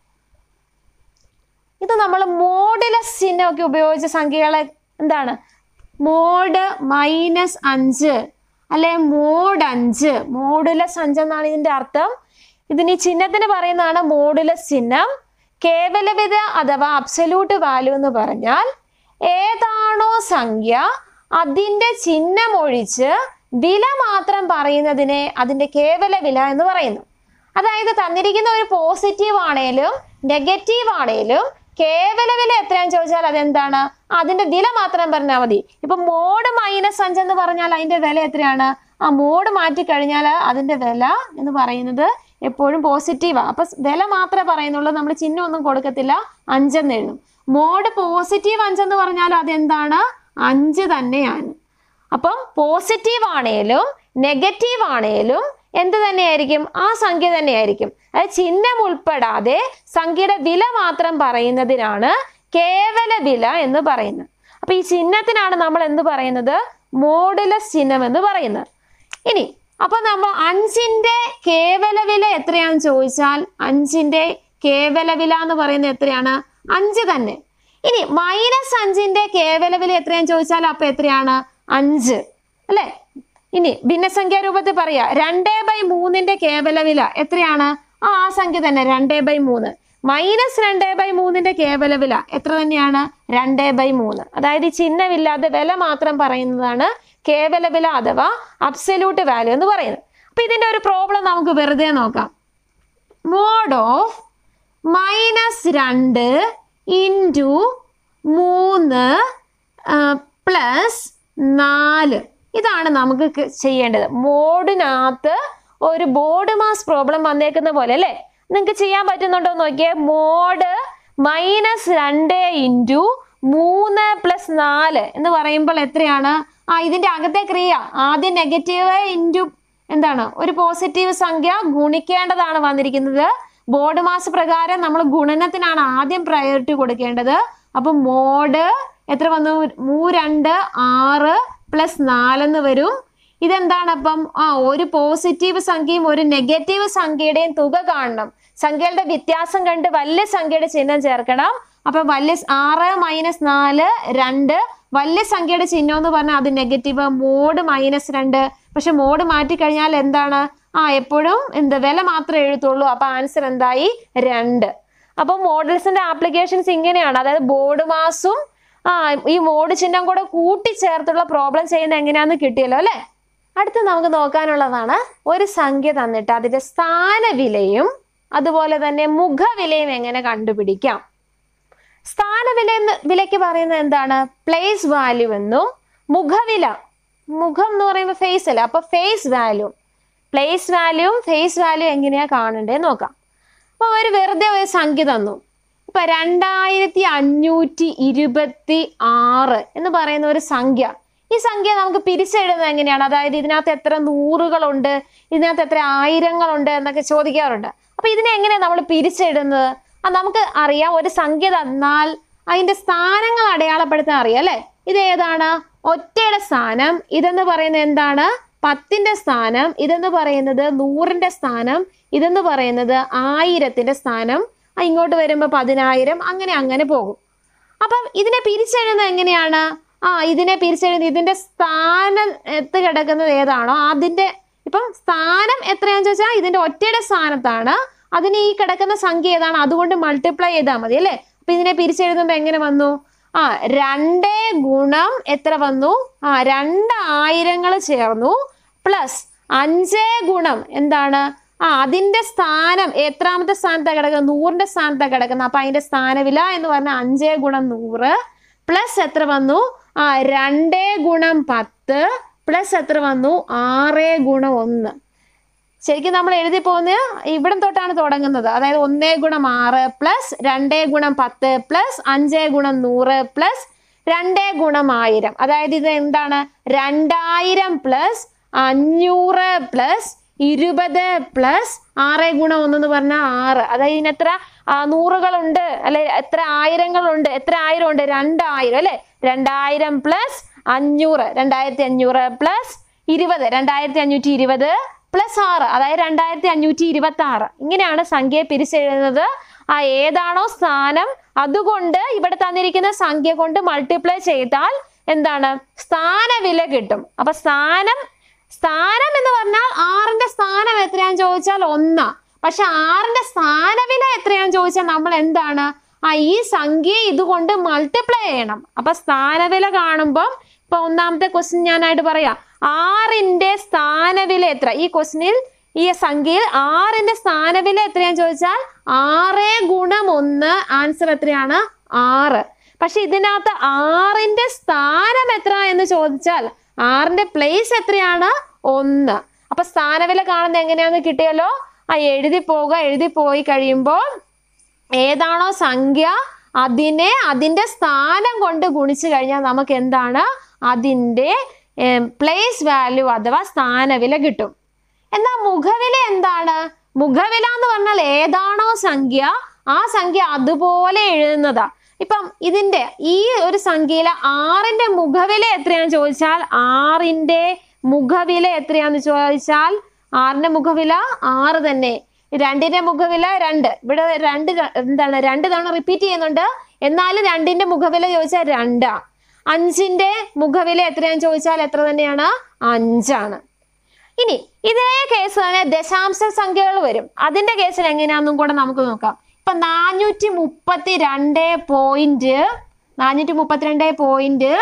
ഇത് നമ്മൾ മോഡുലസ് ചിഹ്നമൊക്കെ ഉപയോഗിച്ച സംഖ്യകളെ എന്താണ് മോഡ് മൈനസ് അഞ്ച് അല്ലെ മോഡ് അഞ്ച് മോഡുലസ് അഞ്ച് എന്നാണ് ഇതിന്റെ അർത്ഥം ഇതിന് ഈ ചിഹ്നത്തിന് പറയുന്നതാണ് മോഡുലസ് ചിഹ്നം കേവലവിധ അഥവാ അബ്സല്യൂട്ട് വാല്യൂ എന്ന് പറഞ്ഞാൽ ഏതാണോ സംഖ്യ അതിന്റെ ചിഹ്നം ഒഴിച്ച് വില മാത്രം പറയുന്നതിനെ അതിന്റെ കേവല വില എന്ന് പറയുന്നു അതായത് തന്നിരിക്കുന്ന ഒരു പോസിറ്റീവ് ആണേലും നെഗറ്റീവ് ആണേലും കേവല വില എത്രയാന്ന് ചോദിച്ചാൽ അതെന്താണ് അതിന്റെ വില മാത്രം പറഞ്ഞാൽ മതി ഇപ്പൊ മോഡ് മൈനസ് അഞ്ച് എന്ന് പറഞ്ഞാൽ അതിന്റെ വില എത്രയാണ് ആ മോഡ് മാറ്റി കഴിഞ്ഞാൽ അതിന്റെ വില എന്ന് പറയുന്നത് എപ്പോഴും പോസിറ്റീവാ അപ്പൊ വില മാത്രമേ പറയുന്നുള്ളൂ നമ്മൾ ചിഹ്നം ഒന്നും കൊടുക്കത്തില്ല അഞ്ചെന്ന് എഴുതും മോഡ് പോസിറ്റീവ് അഞ്ചെന്ന് പറഞ്ഞാൽ അതെന്താണ് അഞ്ച് തന്നെയാണ് അപ്പം പോസിറ്റീവ് ആണേലും നെഗറ്റീവ് ആണേലും എന്ത് തന്നെയായിരിക്കും ആ സംഖ്യ തന്നെയായിരിക്കും അതായത് ചിഹ്നം ഉൾപ്പെടാതെ സംഖ്യയുടെ വില മാത്രം പറയുന്നതിനാണ് കേവല വില എന്ന് പറയുന്നത് അപ്പൊ ഈ ചിഹ്നത്തിനാണ് നമ്മൾ എന്ത് പറയുന്നത് മോഡുലസ് ചിഹ്നം എന്ന് പറയുന്നത് ഇനി അപ്പൊ നമ്മൾ അഞ്ചിന്റെ കേവല വില എത്രയാണെന്ന് ചോദിച്ചാൽ അഞ്ചിന്റെ കേവല വില എന്ന് പറയുന്നത് എത്രയാണ് അഞ്ച് തന്നെ ഇനി മൈനസ് അഞ്ചിന്റെ കേവല വില എത്രയാന്ന് ചോദിച്ചാൽ അപ്പൊ എത്രയാണ് അഞ്ച് അല്ലെ ഇനി ഭിന്നസംഖ്യാ രൂപത്തിൽ പറയാ രണ്ടേ ബൈ മൂന്നിന്റെ കേവല വില എത്രയാണ് ആ ആ സംഖ്യ തന്നെ രണ്ടേ ബൈ മൂന്ന് മൈനസ് രണ്ടേ ബൈ മൂന്നിന്റെ കേവല വില എത്ര തന്നെയാണ് രണ്ടേ ബൈ മൂന്ന് അതായത് ഈ ചിഹ്നമില്ലാതെ വില മാത്രം പറയുന്നതാണ് കേവല വില അഥവാ അബ്സല്യൂട്ട് വാല്യൂ എന്ന് പറയുന്നത് അപ്പൊ ഇതിന്റെ ഒരു പ്രോബ്ലം നമുക്ക് വെറുതെ നോക്കാം മോഡ് ഓഫ് മൈനസ് രണ്ട് ഇൻറ്റു മൂന്ന് പ്ലസ് നാല് ഇതാണ് നമുക്ക് ക- ചെയ്യേണ്ടത് മോഡിനകത്ത് ഒരു ബോർഡ് മാസ് പ്രോബ്ലം വന്നേക്കുന്ന പോലെ അല്ലേ നിങ്ങൾക്ക് ചെയ്യാൻ പറ്റുന്നുണ്ടോ എന്ന് നോക്കിയേ മോഡ് മൈനസ് രണ്ട് ഇൻറ്റു മൂന്ന് പ്ലസ് നാല് എന്ന് പറയുമ്പോൾ എത്രയാണ് ആ ഇതിന്റെ അകത്തെ ക്രിയ ആദ്യം നെഗറ്റീവ് ഇൻറ്റു എന്താണ് ഒരു പോസിറ്റീവ് സംഖ്യ ഗുണിക്കേണ്ടതാണ് വന്നിരിക്കുന്നത് ബോർഡ് മാസ് പ്രകാരം നമ്മൾ ഗുണനത്തിനാണ് ആദ്യം പ്രയോറിറ്റി കൊടുക്കേണ്ടത് അപ്പൊ മോഡ് എത്ര വന്നു മൂ രണ്ട് ആറ് പ്ലസ് നാലെന്ന് വരും ഇതെന്താണ് അപ്പം ആ ഒരു പോസിറ്റീവ് സംഖ്യയും ഒരു നെഗറ്റീവ് സംഖ്യയുടെയും തുക കാണണം സംഖ്യകളുടെ വ്യത്യാസം കണ്ട് വലിയ സംഖ്യയുടെ ചിഹ്നം ചേർക്കണം അപ്പൊ വലിയ സ് ആറ് മൈനസ് നാല് രണ്ട് വലിയ സംഖ്യയുടെ ചിഹ്നം എന്ന് പറഞ്ഞാൽ അത് നെഗറ്റീവ് മോഡ് മൈനസ് രണ്ട് പക്ഷെ മോഡ് മാറ്റി കഴിഞ്ഞാൽ എന്താണ് ആ എപ്പോഴും എന്ത് വില മാത്രമേ എഴുത്തുള്ളൂ അപ്പൊ ആൻസർ എന്തായി രണ്ട് അപ്പൊ മോഡൽസിന്റെ ആപ്ലിക്കേഷൻസ് ഇങ്ങനെയാണ് അതായത് ബോർഡ് മാസും ആ ഈ മോഡ് ചിഹ്നം കൂടെ കൂട്ടിച്ചേർത്തുള്ള പ്രോബ്ലം ചെയ്യുന്നത് എങ്ങനെയാന്ന് കിട്ടിയല്ലോ അല്ലെ അടുത്ത് നമുക്ക് നോക്കാനുള്ളതാണ് ഒരു സംഖ്യ തന്നിട്ട് അതിന്റെ സ്ഥാനവിലയും അതുപോലെ തന്നെ മുഖവിലയും എങ്ങനെ കണ്ടുപിടിക്കാം സ്ഥാനവില എന്ന് വിലയ്ക്ക് പറയുന്നത് എന്താണ് പ്ലേസ് വാല്യൂ എന്നും മുഖവില മുഖം എന്ന് പറയുമ്പോൾ ഫേസ് അല്ല അപ്പൊ ഫേസ് വാല്യൂ പ്ലേസ് വാല്യൂവും ഫേസ് വാല്യൂ എങ്ങനെയാ കാണണ്ടേ നോക്കാം അപ്പൊ ഒരു വെറുതെ ഒരു സംഖ്യ തന്നു ഇപ്പൊ രണ്ടായിരത്തി അഞ്ഞൂറ്റി ഇരുപത്തി ആറ് എന്ന് പറയുന്ന ഒരു സംഖ്യ ഈ സംഖ്യ നമുക്ക് പിരിച്ചെഴുതുന്നത് എങ്ങനെയാണ് അതായത് ഇതിനകത്ത് എത്ര നൂറുകളുണ്ട് ഇതിനകത്ത് എത്ര ആയിരങ്ങളുണ്ട് എന്നൊക്കെ ചോദിക്കാറുണ്ട് അപ്പൊ ഇതിനെ എങ്ങനെയാണ് നമ്മൾ പിരിച്ചെഴുതുന്നത് അത് നമുക്ക് അറിയാം ഒരു സംഖ്യ തന്നാൽ അതിന്റെ സ്ഥാനങ്ങൾ അടയാളപ്പെടുത്താൻ അറിയാം അല്ലെ ഇത് ഏതാണ് ഒറ്റയുടെ സ്ഥാനം ഇതെന്ന് പറയുന്നത് എന്താണ് പത്തിന്റെ സ്ഥാനം ഇതെന്ന് പറയുന്നത് നൂറിന്റെ സ്ഥാനം ഇതെന്ന് പറയുന്നത് ആയിരത്തിന്റെ സ്ഥാനം ആ, ഇങ്ങോട്ട് വരുമ്പോൾ പതിനായിരം അങ്ങനെ അങ്ങനെ പോകും അപ്പം ഇതിനെ പിരിച്ചെഴുതുന്നത് എങ്ങനെയാണ് ആ ഇതിനെ പിരിച്ചെഴുതി ഇതിന്റെ സ്ഥാനം എത്ത് കിടക്കുന്നത് ഏതാണോ അതിന്റെ ഇപ്പം സ്ഥാനം എത്രയാന്ന് ചോദിച്ചാൽ ഇതിന്റെ ഒറ്റയുടെ സ്ഥാനത്താണ് അതിന് ഈ കിടക്കുന്ന സംഖ്യ ഏതാണ് അതുകൊണ്ട് മൾട്ടിപ്ലൈ ചെയ്താൽ മതി അല്ലേ അപ്പൊ ഇതിനെ പിരിച്ചെഴുതുമ്പോൾ എങ്ങനെ വന്നു ആ രണ്ടേ ഗുണം എത്ര വന്നു ആ രണ്ടായിരങ്ങൾ ചേർന്നു പ്ലസ് അഞ്ചേ ഗുണം എന്താണ് ആ അതിന്റെ സ്ഥാനം എത്രാമത്തെ സ്ഥാനത്താണ് കിടക്കുന്നത് നൂറിന്റെ സ്ഥാനത്താണ് കിടക്കുന്നത് അപ്പൊ അതിന്റെ സ്ഥാനവില എന്ന് പറഞ്ഞാൽ അഞ്ചേ ഗുണം നൂറ് പ്ലസ് എത്ര വന്നു ആ രണ്ടേ ഗുണം പത്ത് പ്ലസ് എത്ര വന്നു ആറേ ഗുണം ഒന്ന് ശരിക്കും നമ്മൾ എഴുതി പോകുന്നത് ഇവിടം തൊട്ടാണ് തുടങ്ങുന്നത് അതായത് ഒന്നേ ഗുണം ആറ് പ്ലസ് രണ്ടേ ഗുണം പത്ത് പ്ലസ് അഞ്ചേ ഗുണം നൂറ് പ്ലസ് രണ്ടേ ഗുണം ആയിരം അതായത് ഇത് എന്താണ് രണ്ടായിരം പ്ലസ് അഞ്ഞൂറ് പ്ലസ് ഇരുപത് പ്ലസ് ആറ് ഗുണം ഒന്നെന്ന് പറഞ്ഞാൽ ആറ് അതായത് ഇതിന് എത്ര ആ, നൂറുകളുണ്ട് അല്ലെ എത്ര ആയിരങ്ങളുണ്ട് എത്ര ആയിരം ഉണ്ട് രണ്ടായിരം അല്ലെ രണ്ടായിരം പ്ലസ് അഞ്ഞൂറ് രണ്ടായിരത്തി അഞ്ഞൂറ് പ്ലസ് ഇരുപത് രണ്ടായിരത്തി അഞ്ഞൂറ്റി ഇരുപത് പ്ലസ് ആറ് അതായത് രണ്ടായിരത്തി അഞ്ഞൂറ്റി ഇരുപത്തി ആറ് ഇങ്ങനെയാണ് സംഖ്യയെ പിരിച്ചെഴുതുന്നത് ആ ഏതാണോ സ്ഥാനം അതുകൊണ്ട് ഇവിടെ തന്നിരിക്കുന്ന സംഖ്യ കൊണ്ട് മൾട്ടിപ്ലൈ ചെയ്താൽ എന്താണ് സ്ഥാനവില കിട്ടും അപ്പൊ സ്ഥാനം സ്ഥാനം എന്ന് പറഞ്ഞാൽ ആറിന്റെ സ്ഥാനം എത്രയാന്ന് ചോദിച്ചാൽ ഒന്നാ പക്ഷെ ആറിന്റെ സ്ഥാനവില എത്രയാന്ന് ചോദിച്ചാൽ നമ്മൾ എന്താണ് ആ ഈ സംഖ്യ ഇതുകൊണ്ട് മൾട്ടിപ്ലൈ ചെയ്യണം അപ്പൊ സ്ഥാനവില കാണുമ്പോൾ ഇപ്പൊ ഒന്നാമത്തെ ക്വസ്റ്റ്യൻ ഞാനായിട്ട് പറയാം ആറിന്റെ സ്ഥാനവില എത്ര ഈ ക്വസ്റ്റ്യനിൽ ഈ സംഖ്യയിൽ ആറിന്റെ സ്ഥാനവില എത്രയാന്ന് ചോദിച്ചാൽ ആറ് ഗുണം ഒന്ന് ആൻസർ എത്രയാണ് ആറ് പക്ഷെ ഇതിനകത്ത് ആറിന്റെ സ്ഥാനം എത്ര എന്ന് ചോദിച്ചാൽ ആറിന്റെ പ്ലേസ് എത്രയാണ് ഒന്ന് അപ്പൊ സ്ഥാനവില കാണുന്നത് എങ്ങനെയാന്ന് കിട്ടിയല്ലോ ആ എഴുതി പോവുക എഴുതി പോയി കഴിയുമ്പോൾ ഏതാണോ സംഖ്യ അതിനെ അതിന്റെ സ്ഥാനം കൊണ്ട് ഗുണിച്ചു കഴിഞ്ഞാൽ നമുക്ക് എന്താണ് അതിന്റെ പ്ലേസ് വാല്യൂ അഥവാ സ്ഥാനവില കിട്ടും എന്നാൽ മുഖവില എന്താണ് മുഖവില എന്ന് പറഞ്ഞാൽ ഏതാണോ സംഖ്യ ആ സംഖ്യ അതുപോലെ എഴുതുന്നതാ ഇപ്പം ഇതിന്റെ ഈ ഒരു സംഖ്യയിലെ ആറിന്റെ മുഖവില എത്രയാന്ന് ചോദിച്ചാൽ ആറിന്റെ മുഖവില എത്രയാന്ന് ചോദിച്ചാൽ ആറിന്റെ മുഖവില ആറ് തന്നെ രണ്ടിന്റെ മുഖവില രണ്ട് ഇവിടെ രണ്ട് ര- എന്താണ് രണ്ട് തവണ റിപ്പീറ്റ് ചെയ്യുന്നുണ്ട് എന്നാലും രണ്ടിന്റെ മുഖവില ചോദിച്ചാൽ രണ്ടാ അഞ്ചിന്റെ മുഖവില എത്രയാന്ന് ചോദിച്ചാൽ എത്ര തന്നെയാണ് അഞ്ചാണ് ഇനി ഇതേ കേസ് തന്നെ ദശാംശ സംഖ്യകൾ വരും അതിന്റെ കേസിൽ എങ്ങനെയാണെന്നും കൂടെ നമുക്ക് നോക്കാം ഇപ്പൊ നാനൂറ്റി മുപ്പത്തി രണ്ട് പോയിന്റ് നാനൂറ്റി മുപ്പത്തിരണ്ട് പോയിന്റ്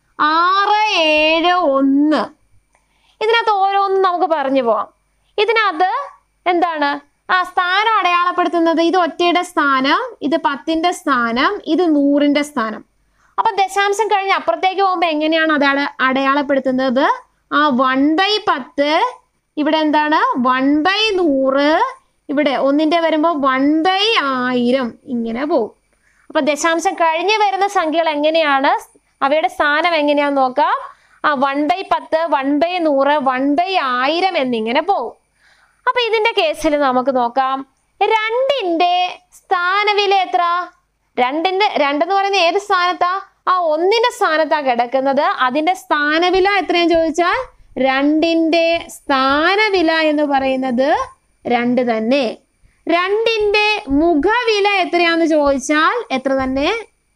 ആറ് ഏഴ് ഒന്ന് ഇതിനകത്ത് ഓരോന്നും നമുക്ക് പറഞ്ഞു പോവാം ഇതിനകത്ത് എന്താണ് ആ സ്ഥാനം അടയാളപ്പെടുത്തുന്നത് ഇത് ഒറ്റയുടെ സ്ഥാനം ഇത് പത്തിന്റെ സ്ഥാനം ഇത് നൂറിന്റെ സ്ഥാനം അപ്പൊ ദശാംശം കഴിഞ്ഞ് അപ്പുറത്തേക്ക് പോകുമ്പോൾ എങ്ങനെയാണ് അത് അട- അടയാളപ്പെടുത്തുന്നത് ആ വൺ ബൈ പത്ത് ഇവിടെ എന്താണ് വൺ ബൈ നൂറ് ഇവിടെ ഒന്നിന്റെ വരുമ്പോൾ വൺ ബൈ ആയിരം ഇങ്ങനെ പോകും അപ്പൊ ദശാംശം കഴിഞ്ഞ് വരുന്ന സംഖ്യകൾ എങ്ങനെയാണ് അവയുടെ സ്ഥാനം എങ്ങനെയാന്ന് നോക്കാം ആ വൺ ബൈ പത്ത് വൺ ബൈ നൂറ് വൺ ബൈ ആയിരം എന്നിങ്ങനെ പോകും അപ്പൊ ഇതിന്റെ കേസിൽ നമുക്ക് നോക്കാം രണ്ടിന്റെ സ്ഥാനവില എത്ര രണ്ടിന്റെ രണ്ടെന്ന് പറയുന്നത് ഏത് സ്ഥാനത്താ ആ ഒന്നിന്റെ സ്ഥാനത്താ കിടക്കുന്നത് അതിന്റെ സ്ഥാനവില എത്രയാന്ന് ചോദിച്ചാൽ രണ്ടിൻ്റെ സ്ഥാനവില എന്ന് പറയുന്നത് രണ്ട് തന്നെ രണ്ടിൻ്റെ മുഖവില എത്രയാന്ന് ചോദിച്ചാൽ എത്ര തന്നെ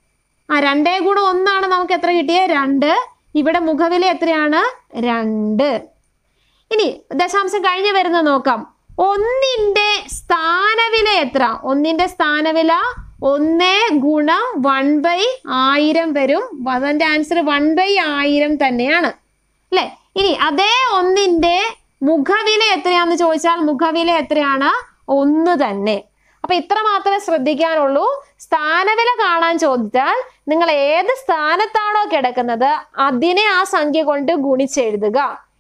ആ രണ്ടേ ഗുണം ഒന്നാണ് നമുക്ക് എത്ര കിട്ടിയത് രണ്ട് ഇവിടെ മുഖവില എത്രയാണ് രണ്ട് ഇനി ദശാംശം കഴിഞ്ഞ് വരുന്നത് നോക്കാം ഒന്നിന്റെ സ്ഥാനവില എത്ര ഒന്നിന്റെ സ്ഥാനവില ഒന്ന് ഗുണം വൺ ബൈ ആയിരം വരും അതിന്റെ ആൻസർ വൺ ബൈ ആയിരം തന്നെയാണ് അല്ലെ ഇനി അതേ ഒന്നിന്റെ മുഖവില എത്രയാന്ന് ചോദിച്ചാൽ മുഖവില എത്രയാണ് ഒന്ന് തന്നെ അപ്പൊ ഇത്ര മാത്രമേ ശ്രദ്ധിക്കാനുള്ളൂ സ്ഥാനവില കാണാൻ ചോദിച്ചാൽ നിങ്ങൾ ഏത് സ്ഥാനത്താണോ കിടക്കുന്നത് അതിനെ ആ സംഖ്യ കൊണ്ട് ഗുണിച്ചെഴുതുക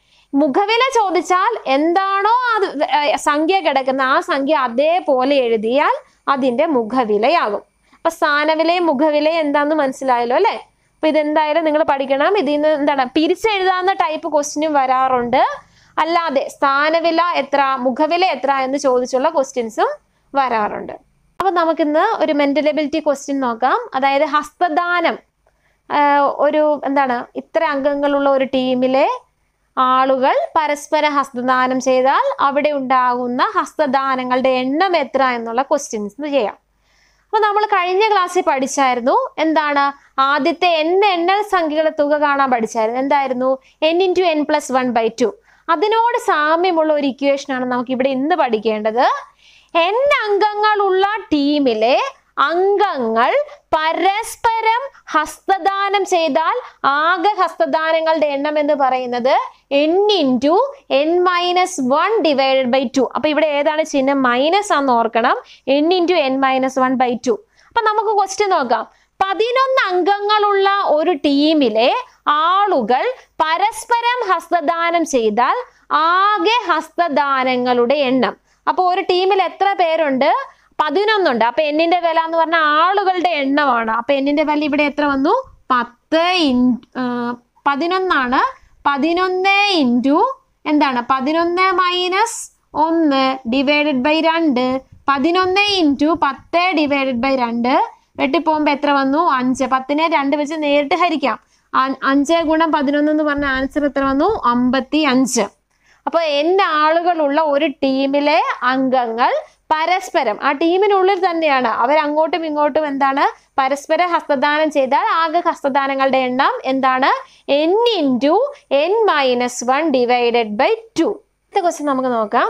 മുഖവില ചോദിച്ചാൽ എന്താണോ അത് ഏർ സംഖ്യ കിടക്കുന്ന ആ സംഖ്യ അതേപോലെ എഴുതിയാൽ അതിന്റെ മുഖവിലയാകും അപ്പൊ സ്ഥാനവിലയും മുഖവിലയും എന്താന്ന് മനസ്സിലായല്ലോ അല്ലെ അപ്പൊ ഇതെന്തായാലും നിങ്ങൾ പഠിക്കണം ഇതിൽ നിന്ന് എന്താണ് പിരിച്ചെഴുതാവുന്ന ടൈപ്പ് ക്വസ്റ്റ്യനും വരാറുണ്ട് അല്ലാതെ സ്ഥാനവില എത്ര മുഖവില എത്ര എന്ന് ചോദിച്ചുള്ള ക്വസ്റ്റ്യൻസും വരാറുണ്ട് അപ്പൊ നമുക്കിന്ന് ഒരു മെന്റലബിലിറ്റി ക്വസ്റ്റ്യൻ നോക്കാം അതായത് ഹസ്തദാനം ആഹ് ഒരു എന്താണ് ഇത്ര അംഗങ്ങളുള്ള ഒരു ടീമിലെ ആളുകൾ പരസ്പരം ഹസ്തദാനം ചെയ്താൽ അവിടെ ഉണ്ടാകുന്ന ഹസ്തദാനങ്ങളുടെ എണ്ണം എത്ര എന്നുള്ള ക്വസ്റ്റ്യൻസ് ചെയ്യാം അപ്പൊ നമ്മൾ കഴിഞ്ഞ ക്ലാസ്സിൽ പഠിച്ചായിരുന്നു എന്താണ് ആദ്യത്തെ എൻ എണ്ണൽ സംഖ്യകളുടെ തുക കാണാൻ പഠിച്ചായിരുന്നു എന്തായിരുന്നു N into N plus one by two അതിനോട് സാമ്യമുള്ള ഒരു ഇക്വേഷൻ ആണ് നമുക്ക് ഇവിടെ ഇന്ന് പഠിക്കേണ്ടത് എൻ അംഗങ്ങളുള്ള ടീമിലെ അംഗങ്ങൾ പരസ്പരം ഹസ്തദാനം ചെയ്താൽ ആകെ ഹസ്തദാനങ്ങളുടെ എണ്ണം എന്ന് പറയുന്നത് N into N minus one divided by two അപ്പൊ ഇവിടെ ഏതാണ് ചിഹ്നം മൈനസ് ആണെന്ന് ഓർക്കണം N into N minus one by two അപ്പൊ നമുക്ക് ക്വസ്റ്റ്യൻ നോക്കാം പതിനൊന്ന് അംഗങ്ങളുള്ള ഒരു ടീമിലെ ആളുകൾ പരസ്പരം ഹസ്തദാനം ചെയ്താൽ ആകെ ഹസ്തദാനങ്ങളുടെ എണ്ണം അപ്പൊ ഒരു ടീമിൽ എത്ര പേരുണ്ട് പതിനൊന്നുണ്ട് അപ്പൊ എന്നിന്റെ വില എന്ന് പറഞ്ഞാൽ ആളുകളുടെ എണ്ണമാണ് അപ്പൊ എന്നിന്റെ വില ഇവിടെ എത്ര വന്നു പത്ത് ഇൻ ആ, പതിനൊന്നാണ് പതിനൊന്ന് ഇൻറ്റു എന്താണ് പതിനൊന്ന് മൈനസ് ഒന്ന് ഡിവൈഡഡ് ബൈ രണ്ട് പതിനൊന്ന് ഇൻറ്റു പത്ത് ഡിവൈഡഡ് ബൈ രണ്ട് വെട്ടിപ്പോകുമ്പോൾ എത്ര വന്നു അഞ്ച് പത്തിനെ രണ്ട് വെച്ച് നേരിട്ട് ഹരിക്കാം അ- അഞ്ച് ഗുണം പതിനൊന്ന് എന്ന് പറഞ്ഞ ആൻസർ എത്ര വന്നു അമ്പത്തി അഞ്ച് അപ്പോൾ എൻ ആളുകളുള്ള ഒരു ടീമിലെ അംഗങ്ങൾ പരസ്പരം ആ ടീമിനുള്ളിൽ തന്നെയാണ് അവർ അങ്ങോട്ടും ഇങ്ങോട്ടും എന്താണ് പരസ്പരം ഹസ്തദാനം ചെയ്താൽ ആകെ ഹസ്തദാനങ്ങളുടെ എണ്ണം എന്താണ് N into N minus one divided by two അടുത്ത ക്വസ്റ്റ്യൻ നമുക്ക് നോക്കാം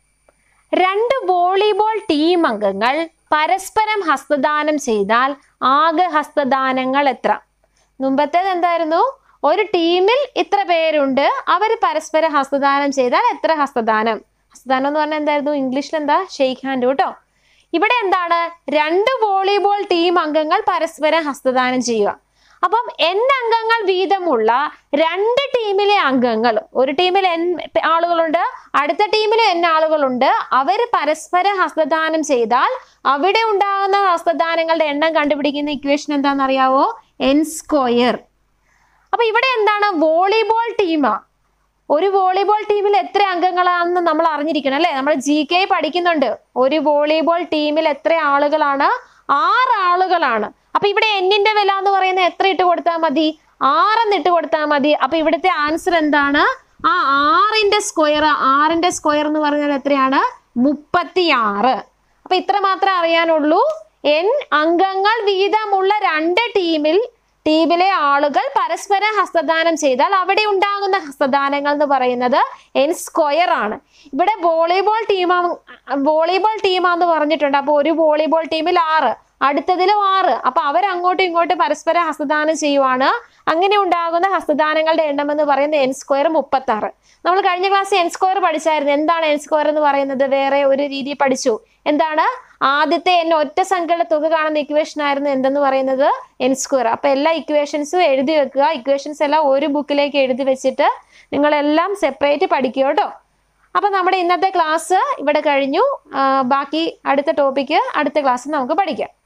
രണ്ട് വോളിബോൾ ടീം അംഗങ്ങൾ പരസ്പരം ഹസ്തദാനം ചെയ്താൽ ആകെ ഹസ്തദാനങ്ങൾ എത്ര മുമ്പത്തേത് എന്തായിരുന്നു ഒരു ടീമിൽ ഇത്ര പേരുണ്ട് അവർ പരസ്പരം ഹസ്തദാനം ചെയ്താൽ എത്ര ഹസ്തദാനം ഹസ്തദാനം എന്ന് പറഞ്ഞാൽ എന്തായിരുന്നു ഇംഗ്ലീഷിൽ എന്താ ഷെയ്ക്ക് ഹാൻഡ് കേട്ടോ ഇവിടെ എന്താണ് രണ്ട് വോളിബോൾ ടീം അംഗങ്ങൾ പരസ്പരം ഹസ്തദാനം ചെയ്യുക അപ്പം എൻ അംഗങ്ങൾ വീതമുള്ള രണ്ട് ടീമിലെ അംഗങ്ങൾ ഒരു ടീമിൽ എൻ ആളുകളുണ്ട് അടുത്ത ടീമിൽ എൻ ആളുകളുണ്ട് അവർ പരസ്പരം ഹസ്തദാനം ചെയ്താൽ അവിടെ ഉണ്ടാകുന്ന ഹസ്തദാനങ്ങളുടെ എണ്ണം കണ്ടുപിടിക്കുന്ന ഇക്വേഷൻ എന്താണെന്ന് അറിയാവോ എൻ സ്ക്വയർ അപ്പൊ ഇവിടെ എന്താണ് വോളിബോൾ ടീമാ ഒരു വോളിബോൾ ടീമിൽ എത്ര അംഗങ്ങളാണെന്ന് നമ്മൾ അറിഞ്ഞിരിക്കണം അല്ലേ നമ്മൾ ജി കെ പഠിക്കുന്നുണ്ട് ഒരു വോളിബോൾ ടീമിൽ എത്ര ആളുകളാണ് ആറ് ആളുകളാണ് അപ്പൊ ഇവിടെ എന്നിന്റെ വില എന്ന് പറയുന്നത് എത്ര ഇട്ട് കൊടുത്താൽ മതി ആറെന്ന് ഇട്ട് കൊടുത്താൽ മതി അപ്പൊ ഇവിടുത്തെ ആൻസർ എന്താണ് ആ ആറിന്റെ സ്ക്വയർ ആറിന്റെ സ്ക്വയർ എന്ന് പറഞ്ഞാൽ എത്രയാണ് മുപ്പത്തി ആറ് അപ്പൊ ഇത്ര മാത്രമേ അറിയാനുള്ളൂ എൻ അംഗങ്ങൾ വീതമുള്ള രണ്ട് ടീമിൽ ടീമിലെ ആളുകൾ പരസ്പരം ഹസ്തദാനം ചെയ്താൽ അവിടെ ഉണ്ടാകുന്ന ഹസ്തദാനങ്ങൾ എന്ന് പറയുന്നത് എൻ സ്ക്വയർ ആണ് ഇവിടെ വോളിബോൾ ടീമാ വോളിബോൾ ടീമാന്ന് പറഞ്ഞിട്ടുണ്ട് അപ്പോൾ ഒരു വോളിബോൾ ടീമിൽ ആറ് അടുത്തതിലും ആറ് അപ്പൊ അവർ അങ്ങോട്ടും ഇങ്ങോട്ടും പരസ്പരം ഹസ്തദാനം ചെയ്യുവാണ് അങ്ങനെ ഉണ്ടാകുന്ന ഹസ്തദാനങ്ങളുടെ എണ്ണം എന്ന് പറയുന്നത് എൻ സ്ക്വയർ മുപ്പത്തി ആറ് നമ്മൾ കഴിഞ്ഞ ക്ലാസ് എൻ സ്ക്വയർ പഠിച്ചായിരുന്നു എന്താണ് എൻ സ്ക്വയർ എന്ന് പറയുന്നത് വേറെ ഒരു രീതി പഠിച്ചു എന്താണ് ആദ്യത്തെ എൻ ഒറ്റ സംഖ്യയുടെ തുക കാണുന്ന ഇക്വേഷൻ ആയിരുന്നു എന്തെന്ന് പറയുന്നത് എൻ സ്ക്വയർ അപ്പൊ എല്ലാ ഇക്വേഷൻസും എഴുതി വെക്കുക ഇക്വേഷൻസ് എല്ലാം ഒരു ബുക്കിലേക്ക് എഴുതി വെച്ചിട്ട് നിങ്ങളെല്ലാം സെപ്പറേറ്റ് പഠിക്കുക കേട്ടോ അപ്പൊ നമ്മുടെ ഇന്നത്തെ ക്ലാസ് ഇവിടെ കഴിഞ്ഞു ആ, ബാക്കി അടുത്ത ടോപ്പിക്ക് അടുത്ത ക്ലാസ്സിൽ നമുക്ക് പഠിക്കാം